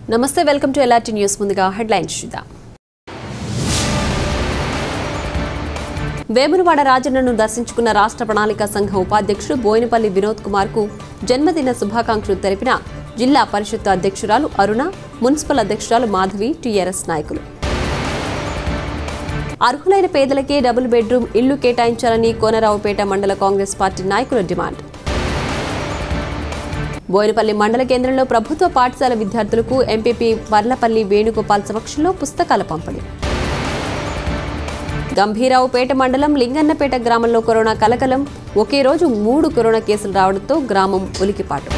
నమస్తే welcome to LRT news ముందుగా headlines చూద్దాం వేములవాడ రాజన్నను దర్శించుకున్న రాష్ట్ర ప్రణాళిక సంఘం ఉపాధ్యక్షుడు బోయినపల్లి వినోద్ కుమార్ కు జన్మదిన శుభాకాంక్షలు తెలిపిన జిల్లా పరిషత్ అధ్యక్షురాలు అరుణ మున్సిపల్ అధ్యక్షురాలు మాధవి టీఆర్ఎస్ నాయకులు అర్హులైన పేదలకే డబుల్ బెడ్రూమ్ ఇళ్లు కేటాయించాలని కోనరావుపేట మండల కాంగ్రెస్ పార్టీ నాయకుల డిమాండ్ బోయినపల్లి మండల కేంద్రంలో ప్రభుత్వ పాఠశాల విద్యార్థులకు ఎంపీపీ వర్లపల్లి వేణుగోపాల్ సమక్షంలో పుస్తకాల పంపిణీ గంభీరావుపేట మండలం లింగన్నపేట గ్రామంలో కరోనా కలకలం ఒకే రోజు మూడు కరోనా కేసులు రావడంతో గ్రామం ఉలికిపాటు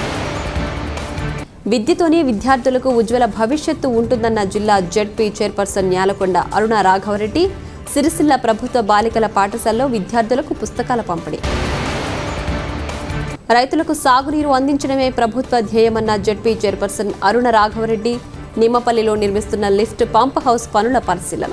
విద్యతోనే విద్యార్థులకు ఉజ్వల భవిష్యత్తు ఉంటుందన్న జిల్లా జడ్పీ చైర్పర్సన్ న్యాలకొండ అరుణ రాఘవరెడ్డి సిరిసిల్ల ప్రభుత్వ బాలికల పాఠశాలలో విద్యార్థులకు పుస్తకాల పంపిణీ రైతులకు సాగునీరు అందించడమే ప్రభుత్వ ధ్యేయమన్న జడ్పీ చైర్పర్సన్ అరుణ రాఘవరెడ్డి నిమ్మపల్లిలో నిర్మిస్తున్న లిఫ్ట్ పంప్ హౌస్ పనుల పరిశీలన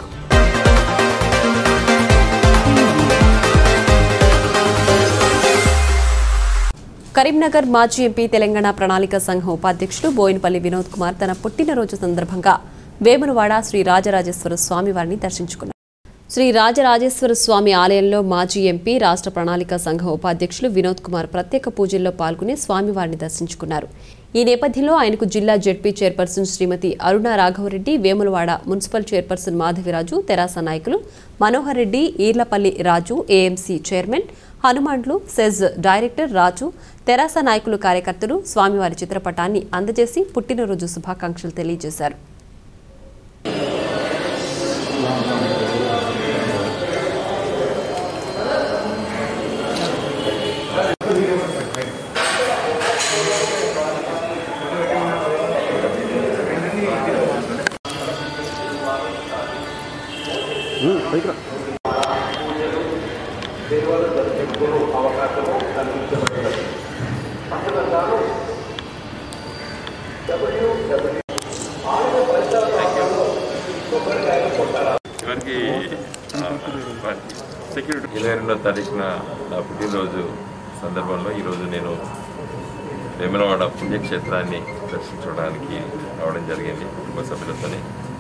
కరీంనగర్ మాజీ ఎంపీ తెలంగాణ ప్రణాళిక సంఘం ఉపాధ్యక్షుడు బోయినపల్లి వినోద్ కుమార్ తన పుట్టినరోజు సందర్భంగా వేములవాడ శ్రీ రాజరాజేశ్వర స్వామి వారిని దర్శించుకున్నారు శ్రీ రాజరాజేశ్వర స్వామి ఆలయంలో మాజీ ఎంపీ రాష్ట్ర ప్రణాళిక సంఘం ఉపాధ్యక్షులు వినోద్ కుమార్ ప్రత్యేక పూజల్లో పాల్గొని స్వామివారిని దర్శించుకున్నారు ఈ నేపథ్యంలో ఆయనకు జిల్లా ZP chairperson Srimati Aruna Raghava Reddy Vemulawada municipal chairperson Madhavi Raju తెరాస నాయకులు Manohar Reddy Eerlapalli Raju AMC chairman Hanumandlu cess director Raju తెరాస నాయకులు కార్యకర్తలు స్వామివారి చిత్రపటాన్ని అందజేసి పుట్టినరోజు శుభాకాంక్షలు తెలియజేశారు చివరికి సెక్యూరిటీ ఇరవై రెండో తారీఖున నా పుట్టినరోజు సందర్భంలో ఈరోజు నేను వేములవాడ పుణ్యక్షేత్రాన్ని దర్శించడానికి రావడం జరిగింది కుటుంబ సభ్యులతోనే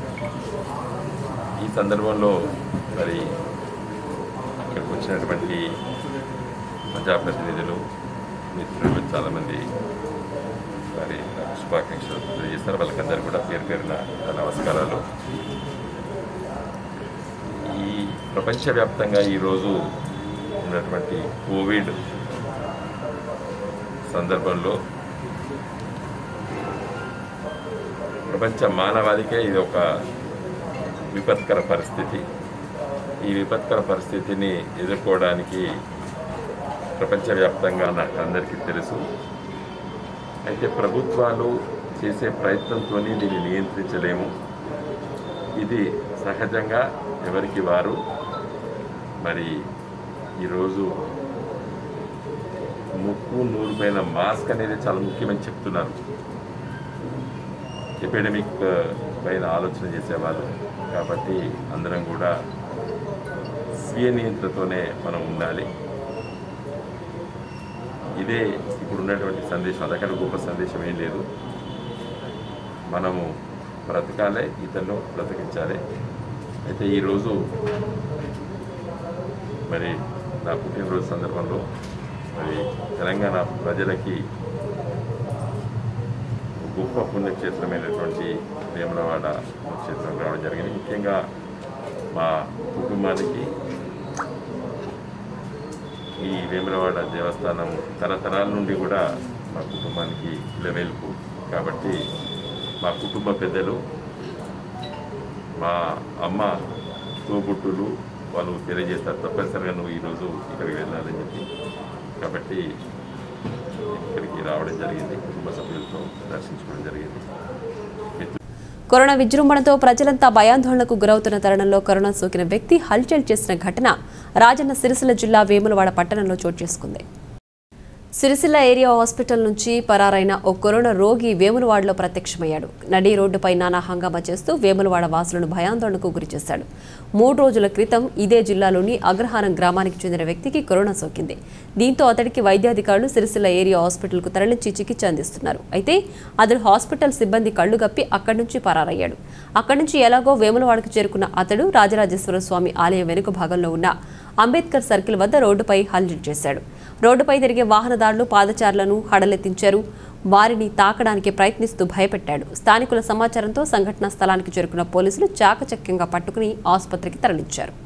ఈ సందర్భంలో మరి ఇక్కడికి వచ్చినటువంటి ప్రజాప్రతినిధులు మిత్రులు చాలామంది మరి నాకు శుభాకాంక్షలు తెలియజేస్తారు వాళ్ళకందరూ కూడా పేరు పేరున నా నమస్కారాలు ఈ ప్రపంచవ్యాప్తంగా ఈరోజు ఉన్నటువంటి కోవిడ్ సందర్భంలో ప్రపంచ మానవాళికే ఇది ఒక విపత్కర పరిస్థితి ఈ విపత్కర పరిస్థితిని ఎదుర్కోవడానికి ప్రపంచవ్యాప్తంగా నాకు అందరికీ తెలుసు అయితే ప్రభుత్వాలు చేసే ప్రయత్నంతో దీన్ని నియంత్రించలేము ఇది సహజంగా ఎవరికి వారు మరి ఈరోజు ముక్కు నూరు పైన మాస్క్ అనేది చాలా ముఖ్యమని చెప్తున్నారు ఎపిడమిక్ పైన ఆలోచన చేసేవాళ్ళు కాబట్టి అందరం కూడా స్వీయ నియంత్రణతోనే మనం ఉండాలి ఇదే ఇప్పుడు ఉన్నటువంటి సందేశం అదొకటి గొప్ప సందేశం ఏం లేదు మనము బ్రతకాలే ఇతరులు బ్రతికించాలి అయితే ఈరోజు మరి నా పుట్టినరోజు సందర్భంలో మరి తెలంగాణ ప్రజలకి గొప్ప పుణ్యక్షేత్రమైనటువంటి వేములవాడ పుణ్యక్షేత్రం రావడం జరిగింది ముఖ్యంగా మా కుటుంబానికి ఈ వేములవాడ దేవస్థానం తరతరాల నుండి కూడా మా కుటుంబానికి ఇలవేల్పు కాబట్టి మా కుటుంబ పెద్దలు మా అమ్మ తోబుట్టులు వాళ్ళు తెలియజేస్తారు తప్పనిసరిగా నువ్వు ఈరోజు ఇక్కడికి వెళ్ళాలని చెప్పి కాబట్టి ఇక్కడికి రావడం జరిగింది కుటుంబ సభ్యులతో దర్శించుకోవడం జరిగింది మిత్రు- కరోనా విజృంభణతో ప్రజలంతా భయాందోళనకు గురవుతున్న తరుణంలో కరోనా సోకిన వ్యక్తి హల్చల్ చేసిన ఘటన రాజన్న సిరిసిల్ల జిల్లా వేములవాడ పట్టణంలో చోటు చేసుకుంది సిరిసిల్ల ఏరియా హాస్పిటల్ నుంచి పరారైన ఓ కరోనా రోగి వేములవాడలో ప్రత్యక్షమయ్యాడు నడి రోడ్డుపై నానా హంగామా చేస్తూ వేములవాడ వాసులను భయాందోళనకు గురిచేశాడు మూడు రోజుల క్రితం ఇదే జిల్లాలోని అగ్రహారం గ్రామానికి చెందిన వ్యక్తికి కరోనా సోకింది దీంతో అతడికి వైద్యాధికారులు సిరిసిల్ల ఏరియా హాస్పిటల్కు తరలించి చికిత్స అందిస్తున్నారు అయితే అతడు హాస్పిటల్ సిబ్బంది కళ్లు గప్పి అక్కడి నుంచి పరారయ్యాడు అక్కడి నుంచి ఎలాగో వేములవాడకు చేరుకున్న అతడు రాజరాజేశ్వర స్వామి ఆలయం వెనుక భాగంలో ఉన్న అంబేద్కర్ సర్కిల్ వద్ద రోడ్డుపై హల్చల్ చేశాడు రోడ్డుపై తిరిగే వాహనదారులు పాదచారులను హడలెత్తించారు వారిని తాకడానికి ప్రయత్నిస్తూ భయపెట్టాడు స్థానికుల సమాచారంతో సంఘటనా స్థలానికి చేరుకున్న పోలీసులు చాకచక్యంగా పట్టుకుని ఆసుపత్రికి తరలించారు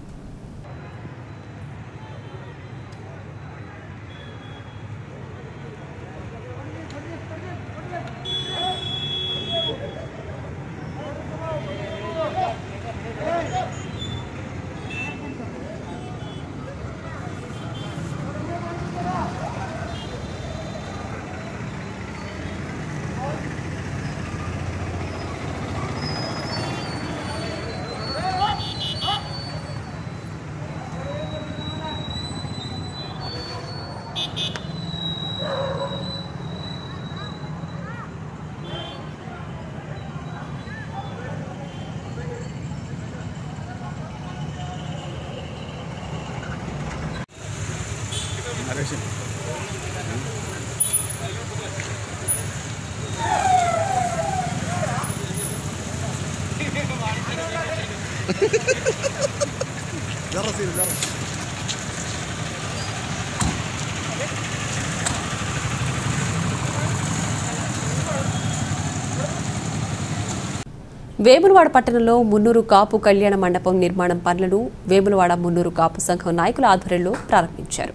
వేములవాడ పట్టణంలో మున్నూరు కాపు కళ్యాణ మండపం నిర్మాణం పనులను వేములవాడ మున్నూరు కాపు సంఘం నాయకుల ఆధ్వర్యంలో ప్రారంభించారు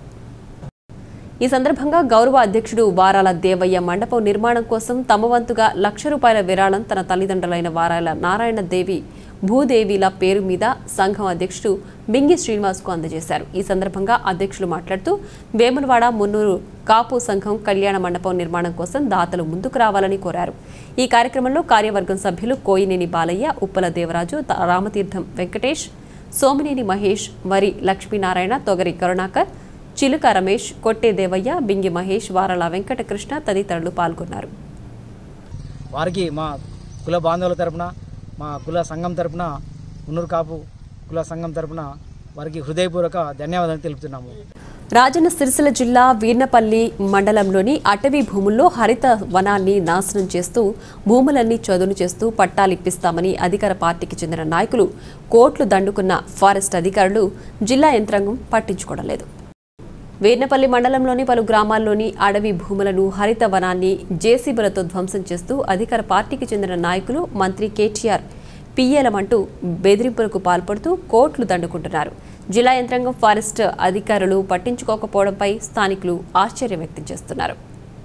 ఈ సందర్భంగా గౌరవ అధ్యక్షుడు వారాల దేవయ్య మండపం నిర్మాణం కోసం తమ వంతుగా లక్ష రూపాయల విరాళం తన తల్లిదండ్రులైన వారాల నారాయణ దేవి భూదేవిల పేరు మీద సంఘం అధ్యక్షుడు బింగి శ్రీనివాస్కు అందజేశారు ఈ సందర్భంగా అధ్యక్షులు మాట్లాడుతూ వేములవాడ మున్నూరు కాపు సంఘం కళ్యాణ మండపం నిర్మాణం కోసం దాతలు ముందుకు రావాలని కోరారు ఈ కార్యక్రమంలో కార్యవర్గం సభ్యులు కోయినేని బాలయ్య ఉప్పల దేవరాజు త- రామతీర్థం వెంకటేష్ సోమినేని మహేష్ వరి లక్ష్మీనారాయణ తొగరి కరుణాకర్ చిలుక రమేష్ కొట్టే దేవయ్య బింగి మహేష్ వారల వెంకటకృష్ణ తదితరులు పాల్గొన్నారు వారికి మా కుల బాంధవుల తరపున మా కుల సంఘం తరపున మున్నూరు కాపు కుల సంఘం తరపున వారికి హృదయపూర్వక ధన్యవాదాలు తెలుపుతున్నాము రాజన్న సిరిసిల్ల జిల్లా వీర్నపల్లి మండలంలోని అటవీ భూముల్లో హరిత వనాన్ని నాశనం చేస్తూ భూములన్నీ చదును చేస్తూ పట్టాలిప్పిస్తామని అధికార పార్టీకి చెందిన నాయకులు కోట్లు దండుకున్న ఫారెస్ట్ అధికారులు జిల్లా యంత్రాంగం పట్టించుకోవడం లేదు వీర్నపల్లి మండలంలోని పలు గ్రామాల్లోని అడవి భూములను హరిత వనాన్ని జేసీబీలతో ధ్వంసం చేస్తూ అధికార పార్టీకి చెందిన నాయకులు మంత్రి కేటీఆర్ పియ్యలమంటూ బెదిరింపులకు పాల్పడుతూ కోట్లు దండుకుంటున్నారు జిల్లా యంత్రాంగం ఫారెస్ట్ అధికారులు పట్టించుకోకపోవడంపై స్థానికులు ఆశ్చర్యం వ్యక్తం చేస్తున్నారు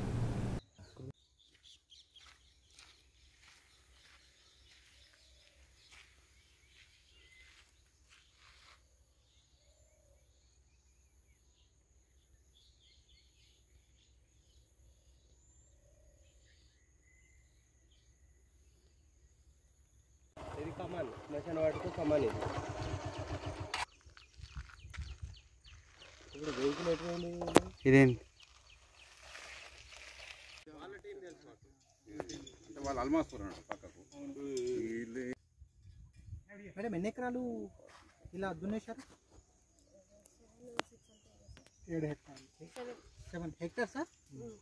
ఇది కమాన్ శ్మశాన వాటికి కమాన్ ఇది ఇప్పుడు వెహికల్ ఎటువంటి ఇదేంటి మేడం ఎన్ని ఎకరాలు ఇలా దున్నేశారు ఏడు హెక్టార్లు సెవెన్ హెక్టర్ సార్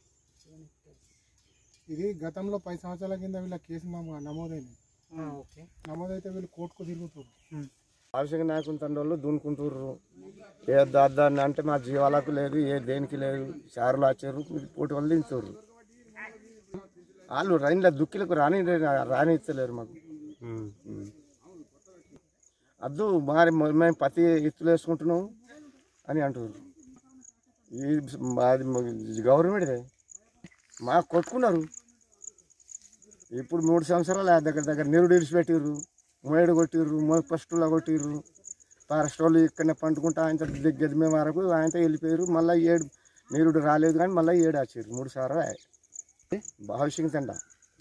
ఇది గతంలో పది సంవత్సరాల కింద వీళ్ళ కేసు నమో- నమోదైంది ఓకే నమోదైతే వీళ్ళు కోర్టుకు తిరుగుతారు ఆవశ్యక నాయకుని తండ్రులు దున్నుకుంటుర్రు ఏ దాన్ని అంటే మా జీవాలకు లేదు ఏ దేనికి లేదు చారులు వచ్చారు పోటీ వాళ్ళు దించుర్రు వాళ్ళు రైన్ల దుక్కిలకు రాని రానిచ్చలేరు మాకు ఉమ్. అద్దు మరి మేము పత్తి ఇత్తులు వేసుకుంటున్నాం అని అంటున్నారు ఈ అది గవర్నమెంట్దే మాకు కొట్టుకున్నారు ఇప్పుడు మూడు సంవత్సరాలు ఆ దగ్గర దగ్గర నీరు విడిచిపెట్టిర్రు మేడు కొట్టిర్రు ఫస్ట్లో కొట్టిర్రు ఫారెస్ట్ వాళ్ళు ఇక్కడనే పండుకుంటా ఆయన గదిమే వరకు ఆయనతో వెళ్ళిపోయారు మళ్ళీ ఏడు నీరు రాలేదు కానీ మళ్ళీ ఏడు వచ్చారు మూడు సార్లు భవిష్యత్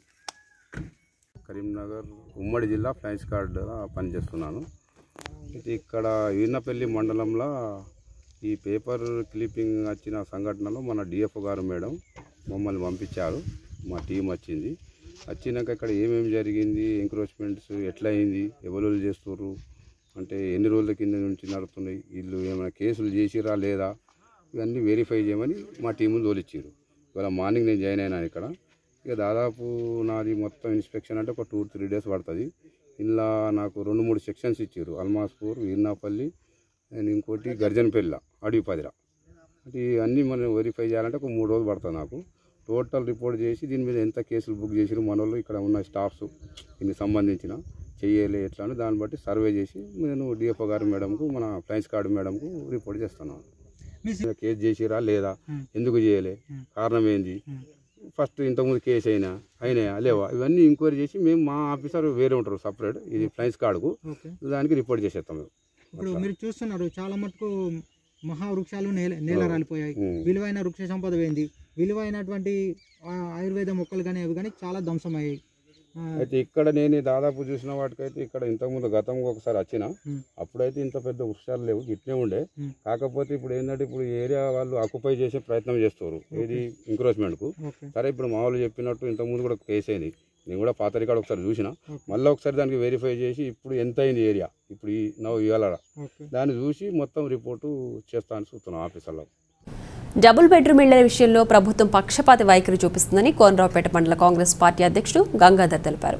కరీంనగర్ ఉమ్మడి జిల్లా ఫ్లైన్స్ కార్డ్ పనిచేస్తున్నాను అయితే ఇక్కడ ఈర్నపల్లి మండలంలో ఈ పేపర్ క్లిప్పింగ్ వచ్చిన సంఘటనలో మన డిఎఫ్ఓ గారు మేడం మమ్మల్ని పంపించారు మా టీం వచ్చింది వచ్చినాక ఇక్కడ ఏమేమి జరిగింది ఎంక్రోచ్మెంట్స్ ఎట్లా అయింది ఎవరు చేస్తుర్రు అంటే ఎన్ని రోజుల కింద నుంచి నడుస్తున్నాయి వీళ్ళు ఏమైనా కేసులు చేసిరా లేదా ఇవన్నీ వెరిఫై చేయమని మా టీముని తోలిచ్చారు ఇవాళ మార్నింగ్ నేను జాయిన్ అయినాను ఇక్కడ ఇక దాదాపు నాది మొత్తం ఇన్స్పెక్షన్ అంటే ఒక టూ త్రీ డేస్ పడుతుంది ఇలా నాకు రెండు మూడు సెక్షన్స్ ఇచ్చారు అల్మాస్పూర్ వీర్నాపల్లి అండ్ ఇంకోటి గర్జన్పల్లి అడవిపదిర అంటే అన్నీ మనం వెరిఫై చేయాలంటే ఒక మూడు రోజులు పడుతుంది నాకు టోటల్ రిపోర్ట్ చేసి దీని మీద ఎంత కేసులు బుక్ చేసిరు మన వాళ్ళు ఇక్కడ ఉన్న స్టాఫ్స్ దీనికి సంబంధించిన చెయ్యాలి ఎట్లా అని దాన్ని బట్టి సర్వే చేసి నేను డిఎఫ్ఓ గారి మేడంకు మన ఫ్లైన్స్ కార్డు మేడంకు రిపోర్ట్ చేస్తున్నాను కేసు చేసిరా లేదా ఎందుకు చేయలే కారణం ఏంది ఫస్ట్ ఇంతకుముందు కేసు అయినా అయినాయా లేవా ఇవన్నీ ఎంక్వైరీ చేసి మేము మా ఆఫీసర్ వేరే ఉంటారు సపరేట్ ఇది ఫ్లైన్స్ కార్డుకు ఓకే దానికి రిపోర్ట్ చేసేస్తాం మేము ఇప్పుడు మీరు చూస్తున్నారు చాలా మటుకు మహావృక్షాలు నేల నేల రాలిపోయాయి ఉమ్. విలువైన వృక్ష సంపద పోయింది విలువైనటువంటి ఆ, ఆయుర్వేద మొక్కలు కానీ అవి కానీ చాలా ధ్వంసమయ్యాయి ఆ, అయితే ఇక్కడ నేను దాదాపు చూసిన వాటికైతే ఇక్కడ ఇంతకుముందు గతంలో ఒకసారి వచ్చిన ఉమ్. అప్పుడైతే ఇంత పెద్ద వృక్షాలు లేవు ఇట్నే ఉండే ఉమ్. కాకపోతే ఇప్పుడు ఏంటంటే ఇప్పుడు ఈ ఏరియా వాళ్ళు ఆక్యుపై చేసే ప్రయత్నం చేస్తారు ఏది ఎంక్రోచ్మెంట్కు ఓకే సరే ఇప్పుడు మా వాళ్ళు చెప్పినట్టు ఇంతకుముందు కూడా కేసు అయింది నేను కూడా పాత రికార్డు ఒకసారి చూసిన మళ్ళీ ఒకసారి దానికి వెరిఫై చేసి ఇప్పుడు ఎంత అయింది ఏరియా ఇప్పుడు ఈ నవ్వు ఇవాళ ఓకే దాన్ని చూసి మొత్తం రిపోర్టు చేస్తానని చూస్తున్నాం ఆఫీసర్లో డబుల్ బెడ్రూమ్ ఇళ్ల విషయంలో ప్రభుత్వం పక్షపాతి వైఖరి చూపిస్తుందని కోనరావుపేట మండల కాంగ్రెస్ పార్టీ అధ్యక్షుడు గంగాధర్ తెలిపారు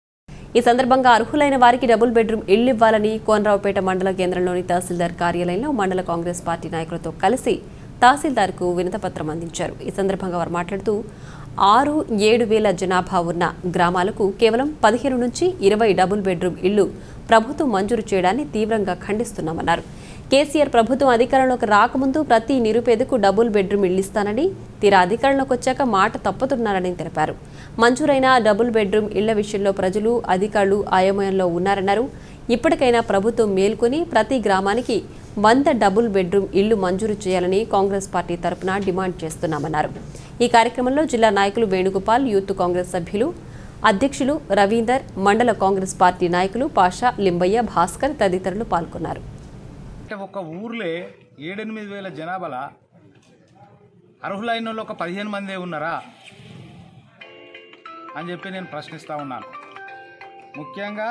ఈ సందర్భంగా అర్హులైన వారికి డబుల్ బెడ్రూమ్ ఇళ్లు ఇవ్వాలని కోనరావుపేట మండల కేంద్రంలోని తహసీల్దార్ కార్యాలయంలో మండల కాంగ్రెస్ పార్టీ నాయకులతో కలిసి తహసీల్దార్కు వినతపత్రం అందించారు ఈ సందర్భంగా వారు మాట్లాడుతూ ఆరు ఏడు వేల జనాభా ఉన్న గ్రామాలకు కేవలం పదిహేను నుంచి ఇరవై డబుల్ బెడ్రూమ్ ఇళ్లు ప్రభుత్వం మంజూరు చేయడాన్ని తీవ్రంగా ఖండిస్తున్నామన్నారు కేసీఆర్ ప్రభుత్వం అధికారంలోకి రాకముందు ప్రతి నిరుపేదకు డబుల్ బెడ్రూమ్ ఇల్లు ఇస్తానని తీరా అధికారంలోకి వచ్చాక మాట తప్పుతున్నారని తెలిపారు మంజూరైన డబుల్ బెడ్రూమ్ ఇళ్ల విషయంలో ప్రజలు అధికారులు అయోమయంలో ఉన్నారన్నారు ఇప్పటికైనా ప్రభుత్వం మేల్కొని ప్రతి గ్రామానికి వంద డబుల్ బెడ్రూమ్ ఇళ్లు మంజూరు చేయాలని కాంగ్రెస్ పార్టీ తరపున డిమాండ్ చేస్తున్నామన్నారు ఈ కార్యక్రమంలో జిల్లా నాయకులు వేణుగోపాల్ యూత్ కాంగ్రెస్ సభ్యులు అధ్యక్షులు రవీందర్ మండల కాంగ్రెస్ పార్టీ నాయకులు పాషా లింబయ్య భాస్కర్ తదితరులు పాల్గొన్నారు అంటే ఒక ఊర్లే ఏడెనిమిది వేల జనాభాల అర్హులైన వాళ్ళు ఒక పదిహేను మందే ఉన్నారా అని చెప్పి నేను ప్రశ్నిస్తూ ఉన్నాను ముఖ్యంగా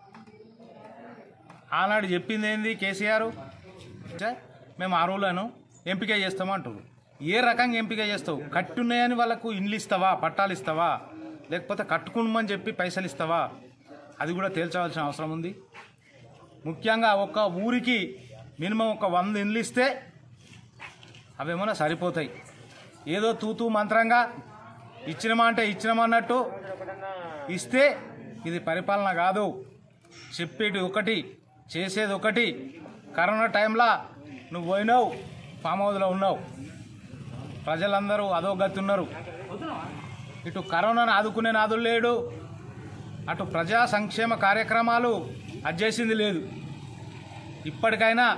ఆనాడు చెప్పింది ఏంది కేసీఆర్ ఛే, మేము అర్హులను ఎంపిక చేస్తామంటారు ఏ రకంగా ఎంపిక చేస్తావు కట్టున్నాయని వాళ్ళకు ఇండ్లు ఇస్తావా పట్టాలు ఇస్తావా లేకపోతే కట్టుకున్నామని చెప్పి పైసలు ఇస్తావా అది కూడా తేల్చవలసిన అవసరం ఉంది ముఖ్యంగా ఒక ఊరికి మినిమం ఒక వంద ఇండ్లు ఇస్తే అవేమన్నా సరిపోతాయి ఏదో తూతూ మంత్రంగా ఇచ్చినమా అంటే ఇచ్చినమన్నట్టు ఇస్తే ఇది పరిపాలన కాదు చెప్పేది ఒకటి చేసేది ఒకటి కరోనా టైంలో నువ్వు పోయినావు ఫామ్ హౌస్లో ఉన్నావు ప్రజలందరూ అధోగతి ఉన్నారు ఇటు కరోనాను ఆదుకునే నాదులు లేడు అటు ప్రజా సంక్షేమ కార్యక్రమాలు అది చేసింది లేదు ఇప్పటికైనా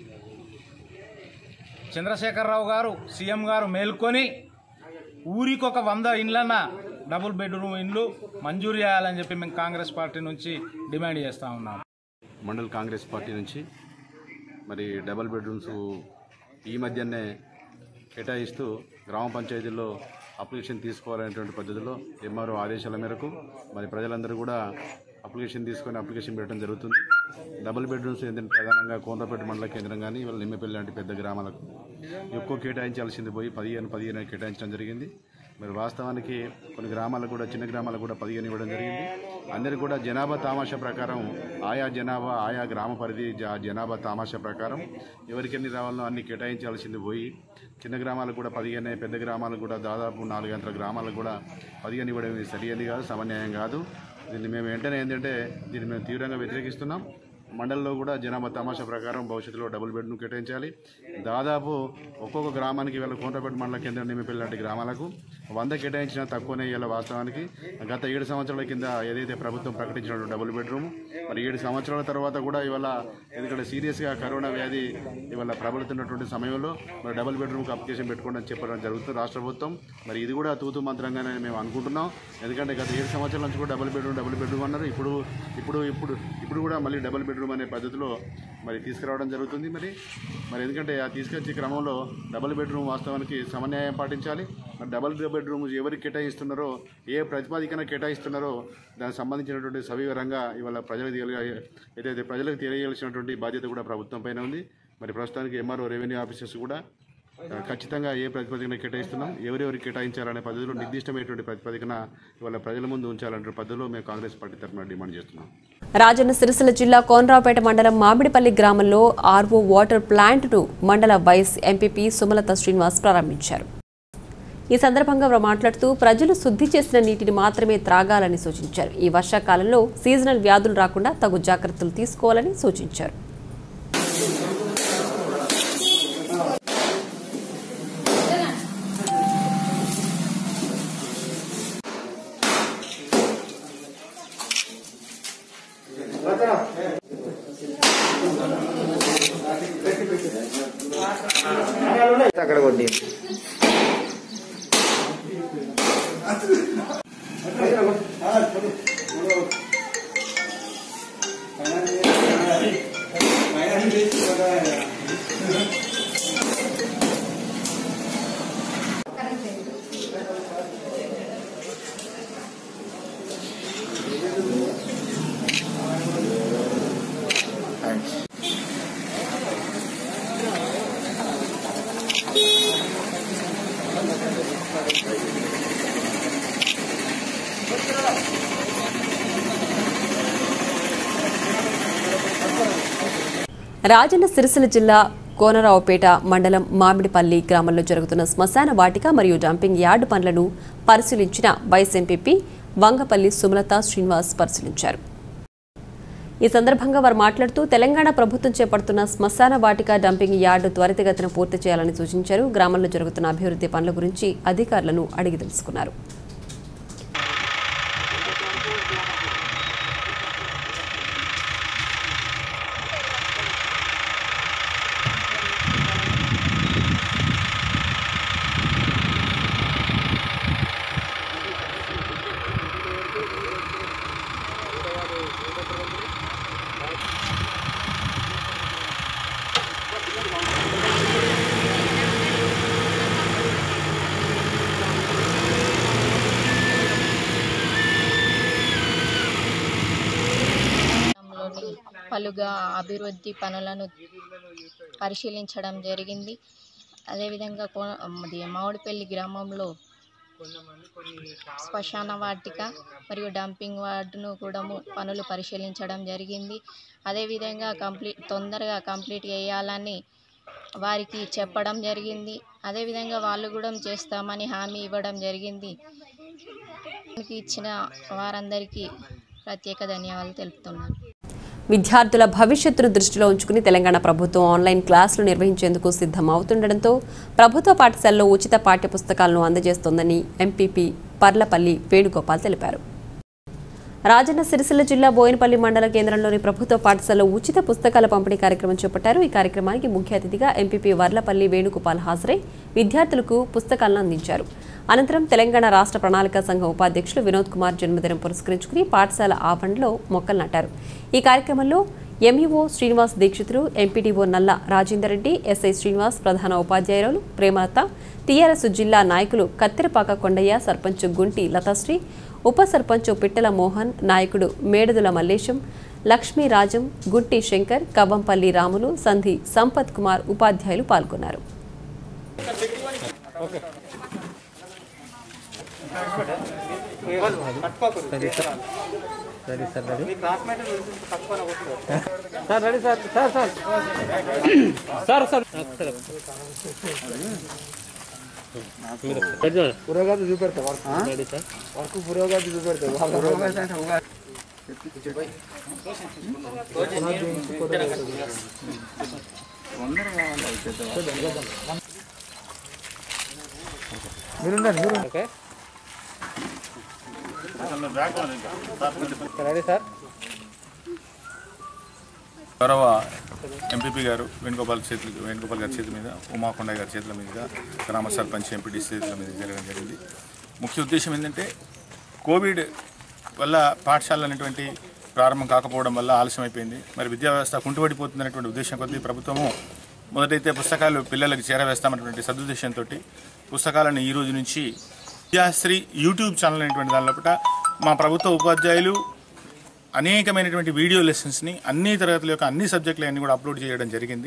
చంద్రశేఖరరావు గారు సీఎం గారు మేల్కొని ఊరికి ఒక వంద ఇండ్లన్న డబుల్ బెడ్రూమ్ ఇండ్లు మంజూరు చేయాలని చెప్పి మేము కాంగ్రెస్ పార్టీ నుంచి డిమాండ్ చేస్తూ ఉన్నాం మండల్ కాంగ్రెస్ పార్టీ నుంచి మరి డబల్ బెడ్రూమ్స్ ఈ మధ్యనే కేటాయిస్తూ గ్రామ పంచాయతీల్లో అప్లికేషన్ తీసుకోవాలనేటువంటి పద్ధతిలో ఎంఆర్ఓ ఆదేశాల మేరకు మరి ప్రజలందరూ కూడా అప్లికేషన్ తీసుకొని అప్లికేషన్ పెట్టడం జరుగుతుంది డబుల్ బెడ్రూమ్స్ ఏంటంటే ప్రధానంగా కోనరాపేట మండల కేంద్రం కానీ ఇవాళ నిమ్మపల్లి లాంటి పెద్ద గ్రామాలకు ఎక్కువ కేటాయించాల్సింది పోయి పదిహేను పదిహేను కేటాయించడం జరిగింది మరి వాస్తవానికి కొన్ని గ్రామాలకు కూడా చిన్న గ్రామాలకు కూడా పదిహేను ఇవ్వడం జరిగింది అందరికీ కూడా జనాభా తామాషా ప్రకారం ఆయా జనాభా ఆయా గ్రామ పరిధి జ- జనాభా తామాషా ప్రకారం ఎవరికి ఎన్ని రావాలనో అన్ని కేటాయించాల్సింది పోయి చిన్న గ్రామాలకు కూడా పదిహేను పెద్ద గ్రామాలకు కూడా దాదాపు నాలుగు గంటల గ్రామాలకు కూడా పదిహేను ఇవ్వడం ఇది సరియని కాదు సమన్యాయం కాదు దీన్ని మేము వెంటనే ఏంటంటే దీన్ని మేము తీవ్రంగా వ్యతిరేకిస్తున్నాం మండలంలో కూడా జనాభా తమాషా ప్రకారం భవిష్యత్తులో డబుల్ బెడ్ను కేటాయించాలి దాదాపు ఒక్కొక్క గ్రామానికి వీళ్ళ కోంట్రపేట మండల కేంద్రం నిమ్మపల్లి లాంటి గ్రామాలకు వంద కేటాయించినా తక్కువనే ఇలా వాస్తవానికి గత ఏడు సంవత్సరాల కింద ఏదైతే ప్రభుత్వం ప్రకటించిన డబుల్ బెడ్రూమ్ మరి ఏడు సంవత్సరాల తర్వాత కూడా ఇవాళ ఎందుకంటే సీరియస్గా కరోనా వ్యాధి ఇవాళ ప్రబలుతున్నటువంటి సమయంలో మరి డబుల్ బెడ్రూమ్కి అప్లికేషన్ పెట్టుకోండి అని చెప్పడం జరుగుతుంది రాష్ట్ర ప్రభుత్వం మరి ఇది కూడా తూతు మంత్రంగానే మేము అనుకుంటున్నాం ఎందుకంటే గత ఏడు సంవత్సరాల నుంచి కూడా డబుల్ బెడ్రూమ్ డబుల్ బెడ్రూమ్ అన్నారు ఇప్పుడు ఇప్పుడు ఇప్పుడు ఇప్పుడు కూడా మళ్ళీ డబుల్ బెడ్రూమ్ అనే పద్ధతిలో మరి తీసుకురావడం జరుగుతుంది మరి మరి ఎందుకంటే ఆ తీసుకొచ్చే క్రమంలో డబుల్ బెడ్రూమ్ వాస్తవానికి సమన్యాయం పాటించాలి మరి డబుల్ బెడ్రూమ్ ఎవరికి కేటాయిస్తున్నారో ఏ ప్రతిపాదికన కేటాయిస్తున్నారో దానికి సంబంధించినటువంటి సవివరంగా ఇవాళ ప్రజలకు తెలియ ఏదైతే ప్రజలకు తెలియజేయాల్సినటువంటి బాధ్యత కూడా ప్రభుత్వం పైన ఉంది మరి ప్రస్తుతానికి ఎంఆర్ఓ రెవెన్యూ ఆఫీసర్స్ కూడా ఆ, ఖచ్చితంగా ఏ ప్రతిపాదికన కేటాయిస్తున్నాం ఎవరెవరికి కేటాయించాలనే పద్ధతిలో నిర్దిష్టమైనటువంటి ప్రతిపాదికన ఇవాళ ప్రజల ముందు ఉంచాలనే పద్ధతిలో మేము కాంగ్రెస్ పార్టీ తరఫున డిమాండ్ చేస్తున్నాం రాజన్న సిరిసిల్ల జిల్లా కోనరావుపేట మండలం మామిడిపల్లి గ్రామంలో ఆర్వో వాటర్ ప్లాంట్ను మండల వైస్ ఎంపీపీ సుమలత శ్రీనివాస్ ప్రారంభించారు ఈ సందర్భంగా వారు మాట్లాడుతూ ప్రజలు శుద్ధి చేసిన నీటిని మాత్రమే త్రాగాలని సూచించారు ఈ వర్షాకాలంలో సీజనల్ వ్యాధులు రాకుండా తగు జాగ్రత్తలు తీసుకోవాలని సూచించారు అక్కడ కొట్టి రాజన్న సిరిసిల్ల జిల్లా కోనరావుపేట మండలం మామిడిపల్లి గ్రామంలో జరుగుతున్న శ్మశాన వాటిక మరియు డంపింగ్ యార్డు పనులను పరిశీలించిన వైస్ ఎంపీపీ వంగపల్లి సుమలత శ్రీనివాస్ పరిశీలించారు ఈ సందర్భంగా వారు మాట్లాడుతూ తెలంగాణ ప్రభుత్వం చేపడుతున్న శ్మశాన వాటిక డంపింగ్ యార్డు త్వరితగతిన పూర్తి చేయాలని సూచించారు గ్రామంలో జరుగుతున్న అభివృద్ధి పనుల గురించి అధికారులను అడిగి తెలుసుకున్నారు లోని పలుగా అభివృద్ధి పనులను పరిశీలించడం జరిగింది అదేవిధంగా కో అది మామిడిపల్లి గ్రామంలో శ్మశాన వాటిక మరియు డంపింగ్ వార్డును కూడా పనులు పరిశీలించడం జరిగింది అదేవిధంగా కంప్లీట్ తొందరగా కంప్లీట్ చేయాలని వారికి చెప్పడం జరిగింది అదేవిధంగా వాళ్ళు కూడా చేస్తామని హామీ ఇవ్వడం జరిగింది దానికి ఇచ్చిన వారందరికీ ప్రత్యేక ధన్యవాదాలు తెలుపుతున్నాను విద్యార్థుల భవిష్యత్తును దృష్టిలో ఉంచుకుని తెలంగాణ ప్రభుత్వం ఆన్లైన్ క్లాసులు నిర్వహించేందుకు సిద్ధం అవుతుండటంతో ప్రభుత్వ పాఠశాలలో ఉచిత పాఠ్య పుస్తకాలను అందజేస్తోందని ఎంపీపీ పర్లపల్లి వేణుగోపాల్ తెలిపారు రాజన్న సిరిసిల్ల జిల్లా బోయినపల్లి మండల కేంద్రంలోని ప్రభుత్వ పాఠశాలలో ఉచిత పుస్తకాల పంపిణీ కార్యక్రమం చేపట్టారు ఈ కార్యక్రమానికి ముఖ్య అతిథిగా ఎంపీపీ వర్లపల్లి వేణుగోపాల్ హాజరై విద్యార్థులకు పుస్తకాలను అందించారు అనంతరం తెలంగాణ రాష్ట్ర ప్రణాళిక సంఘం ఉపాధ్యక్షులు వినోద్ కుమార్ జన్మదినం పురస్కరించుకుని పాఠశాల ఆవరణలో మొక్కలు నాటారు ఈ కార్యక్రమంలో ఎంఈఓ శ్రీనివాస్ దీక్షితులు ఎంపీడీఓ నల్ల రాజేందర్ రెడ్డి ఎస్ఐ శ్రీనివాస్ ప్రధాన ఉపాధ్యాయురాలు ప్రేమలత టీఆర్ఎస్ జిల్లా నాయకులు కత్తెరపాక కొండయ్య సర్పంచ్ గుంటి లతాశ్రీ ఉప సర్పంచ్ పిట్టల మోహన్ నాయకుడు మేడదుల మల్లేశం లక్ష్మీరాజం గుట్టి శంకర్ కవ్వంపల్లి రాములు సంధి సంపత్ కుమార్ ఉపాధ్యాయులు పాల్గొన్నారు సరే sir ready sir ready sir sir sir sir sir పురోగతి చూపెడతా రెడీ సార్ వర్క్ పురోగతి చూపెడతా మీరుండండి మీరు ఓకే సార్ గౌరవ ఎంపీపీ గారు వేణుగోపాల్ చేతులు వేణుగోపాల్ గారి చేతుల మీద ఉమాకొండ గారి చేతుల మీదుగా గ్రామ సర్పంచ్ ఎంపీటీ చేతుల మీద జరగడం జరిగింది ముఖ్య ఉద్దేశం ఏంటంటే కోవిడ్ వల్ల పాఠశాలలు అనేటువంటి ప్రారంభం కాకపోవడం వల్ల ఆలస్యం అయిపోయింది మరి విద్యా వ్యవస్థ కుంటుపడిపోతుందనేటువంటి ఉద్దేశం కొద్దీ ప్రభుత్వము మొదటైతే పుస్తకాలు పిల్లలకి చేరవేస్తామన్నటువంటి సదుద్దేశంతో పుస్తకాలను ఈ రోజు నుంచి విద్యాశ్రీ యూట్యూబ్ ఛానల్ అనేటువంటి దాని లోపల మా ప్రభుత్వ ఉపాధ్యాయులు అనేకమైనటువంటి వీడియో లెసన్స్ని అన్ని తరగతుల యొక్క అన్ని సబ్జెక్టులు అన్ని కూడా అప్లోడ్ చేయడం జరిగింది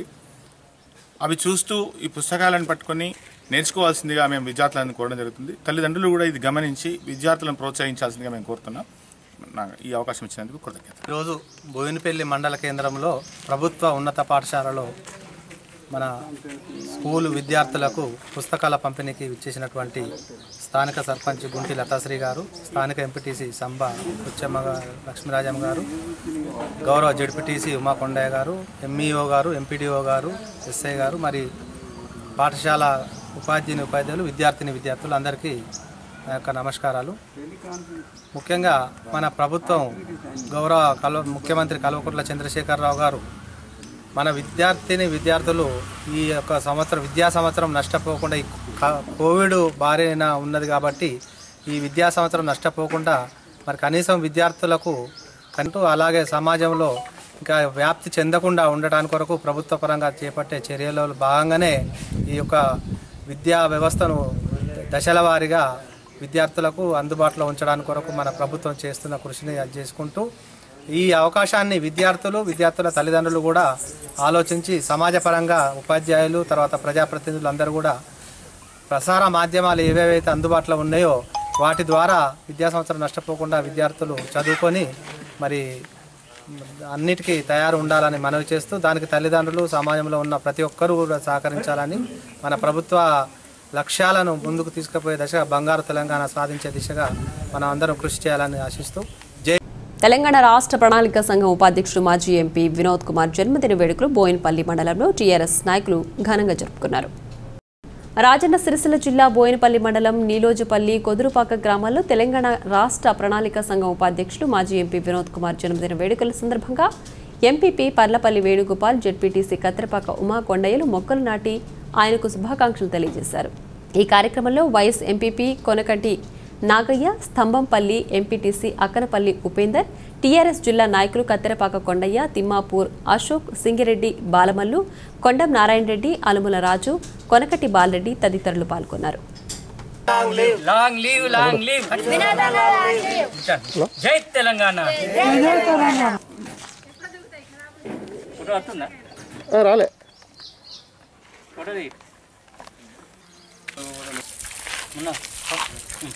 అవి చూస్తూ ఈ పుస్తకాలను పట్టుకొని నేర్చుకోవాల్సిందిగా మేము విద్యార్థులను కోరడం జరుగుతుంది తల్లిదండ్రులు కూడా ఇది గమనించి విద్యార్థులను ప్రోత్సహించాల్సిందిగా మేము కోరుతున్నాం నాకు ఈ అవకాశం ఇచ్చినందుకు కృతజ్ఞత ఈరోజు బోయినపల్లి మండల కేంద్రంలో ప్రభుత్వ ఉన్నత పాఠశాలలో మన స్కూలు విద్యార్థులకు పుస్తకాల పంపిణీకి విచ్చేసినటువంటి స్థానిక సర్పంచ్ గుంటి లతాశ్రీ గారు స్థానిక ఎంపీటీసీ సంబ పుచ్చమ్మ గారు లక్ష్మీరాజమ్మ గారు గౌరవ జడ్పీటీసీ ఉమా కొండయ్య గారు ఎంఈఓ గారు ఎంపీడీఓ గారు ఎస్ఐ గారు మరి పాఠశాల ఉపాధ్యాయుని ఉపాధ్యాయులు విద్యార్థిని విద్యార్థులు అందరికీ నా యొక్క నమస్కారాలు ముఖ్యంగా మన ప్రభుత్వం గౌరవ కల్వ ముఖ్యమంత్రి కల్వకుంట్ల చంద్రశేఖరరావు గారు మన విద్యార్థిని విద్యార్థులు ఈ యొక్క సంవత్సరం విద్యా సంవత్సరం నష్టపోకుండా ఈ క- కోవిడ్ బారిన ఉన్నది కాబట్టి ఈ విద్యా సంవత్సరం నష్టపోకుండా మరి కనీసం విద్యార్థులకు కంటూ అలాగే సమాజంలో ఇంకా వ్యాప్తి చెందకుండా ఉండటానికి కొరకు ప్రభుత్వ పరంగా చేపట్టే చర్యలలో భాగంగానే ఈ యొక్క విద్యా వ్యవస్థను దశల వారీగా విద్యార్థులకు అందుబాటులో ఉంచడానికి కొరకు మన ప్రభుత్వం చేస్తున్న కృషిని అది చేసుకుంటూ ఈ అవకాశాన్ని విద్యార్థులు విద్యార్థుల తల్లిదండ్రులు కూడా ఆలోచించి సమాజపరంగా ఉపాధ్యాయులు తర్వాత ప్రజాప్రతినిధులు అందరూ కూడా ప్రసార మాధ్యమాలు ఏవేవైతే అందుబాటులో ఉన్నాయో వాటి ద్వారా విద్యా సంవత్సరం నష్టపోకుండా విద్యార్థులు చదువుకొని మరి అన్నిటికీ తయారు ఉండాలని మనవి చేస్తూ దానికి తల్లిదండ్రులు సమాజంలో ఉన్న ప్రతి ఒక్కరూ కూడా సహకరించాలని మన ప్రభుత్వ లక్ష్యాలను ముందుకు తీసుకుపోయే దిశగా బంగారు తెలంగాణ సాధించే దిశగా మనం అందరం కృషి చేయాలని ఆశిస్తూ జై తెలంగాణ రాష్ట్ర ప్రణాళిక సంఘం ఉపాధ్యక్షుడు మాజీ ఎంపీ వినోద్ కుమార్ జన్మదిన వేడుకలు బోయినపల్లి మండలంలో టీఆర్ఎస్ నాయకులు ఘనంగా జరుపుకున్నారు రాజన్న సిరిసిల్ల జిల్లా బోయినపల్లి మండలం నీలోజుపల్లి కొదురుపాక గ్రామాల్లో తెలంగాణ రాష్ట్ర ప్రణాళిక సంఘం ఉపాధ్యక్షుడు మాజీ ఎంపీ వినోద్ కుమార్ జన్మదిన వేడుకల సందర్భంగా ఎంపీపీ పర్లపల్లి వేణుగోపాల్ జెడ్పీటీసీ కత్తిరపాక ఉమా కొండయ్యలు మొక్కలు నాటి ఆయనకు శుభాకాంక్షలు తెలియజేశారు ఈ కార్యక్రమంలో vice MPP Konakanti Nagaiah Stambhampalli MPTC Akkanapalli Upender TRS జిల్లా నాయకులు కత్తెరపాక కొండయ్య తిమ్మాపూర్ అశోక్ సింగిరెడ్డి బాలమల్లు కొండం నారాయణ రెడ్డి అలుముల రాజు కొనకటి బాలరెడ్డి తదితరులు పాల్గొన్నారు లాంగ్ లీవ్ లాంగ్ లీవ్ జై తెలంగాణ ఫోటో వస్తుందా రాలే ఫోటో తీ. ఉన్నా. ఉమ్.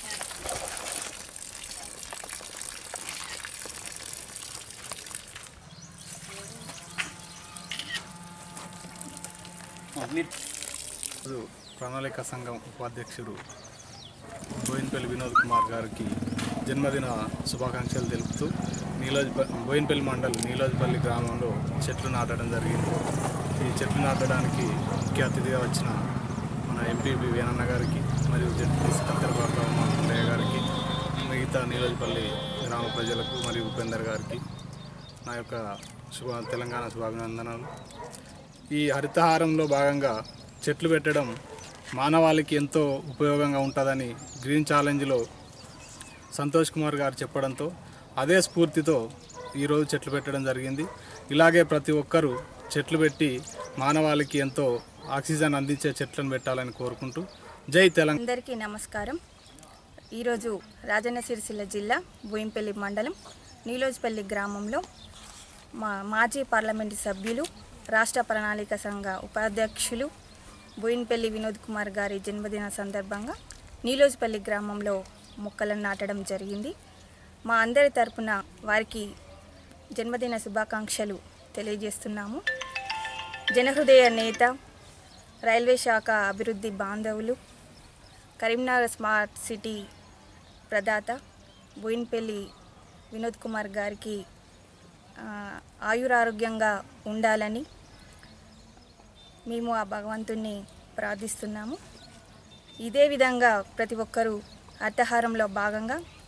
ఈరోజు ప్రణాళిక సంఘం ఉపాధ్యక్షుడు బోయినపల్లి వినోద్ కుమార్ గారికి జన్మదిన శుభాకాంక్షలు తెలుపుతూ నీలోజ్ బోయినపల్లి మండల్ నీలోజ్పల్లి గ్రామంలో చెట్లు నాటడం జరిగింది ఈ చెట్లు నాటడానికి ముఖ్య అతిథిగా వచ్చిన మన ఎంపీపీ వేణన్న గారికి మరియు జడ్పీసీ కత్తెరపాక మాండయ్య గారికి మిగతా నీలోజ్పల్లి గ్రామ ప్రజలకు మరియు ఉపేందర్ గారికి నా యొక్క శుభ తెలంగాణ శుభాభినందనాలు ఈ హరితహారంలో భాగంగా చెట్లు పెట్టడం మానవాళికి ఎంతో ఉపయోగంగా ఉంటుందని గ్రీన్ ఛాలెంజ్లో సంతోష్ కుమార్ గారు చెప్పడంతో అదే స్ఫూర్తితో ఈరోజు చెట్లు పెట్టడం జరిగింది ఇలాగే ప్రతి ఒక్కరూ చెట్లు పెట్టి మానవాళికి ఎంతో ఆక్సిజన్ అందించే చెట్లను పెట్టాలని కోరుకుంటూ జై తెలంగాణ అందరికీ నమస్కారం ఈరోజు రాజన్న సిరిసిల్ల జిల్లా బోయింపల్లి మండలం నీలోజ్పల్లి గ్రామంలో మా మాజీ పార్లమెంటు సభ్యులు రాష్ట్ర ప్రణాళిక సంఘ ఉపాధ్యక్షులు బోయిన్పల్లి వినోద్ కుమార్ గారి జన్మదిన సందర్భంగా నీలోజ్పల్లి గ్రామంలో మొక్కలను నాటడం జరిగింది మా అందరి తరపున వారికి జన్మదిన శుభాకాంక్షలు తెలియజేస్తున్నాము జనహృదయ నేత రైల్వే శాఖ అభివృద్ధి బాంధవులు కరీంనగర్ స్మార్ట్ సిటీ ప్రదాత బోయిన్పల్లి వినోద్ కుమార్ గారికి ఆ, ఆయురారోగ్యంగా ఉండాలని మేము ఆ భగవంతుణ్ణి ప్రార్థిస్తున్నాము ఇదే విధంగా ప్రతి ఒక్కరూ అర్థహారంలో భాగంగా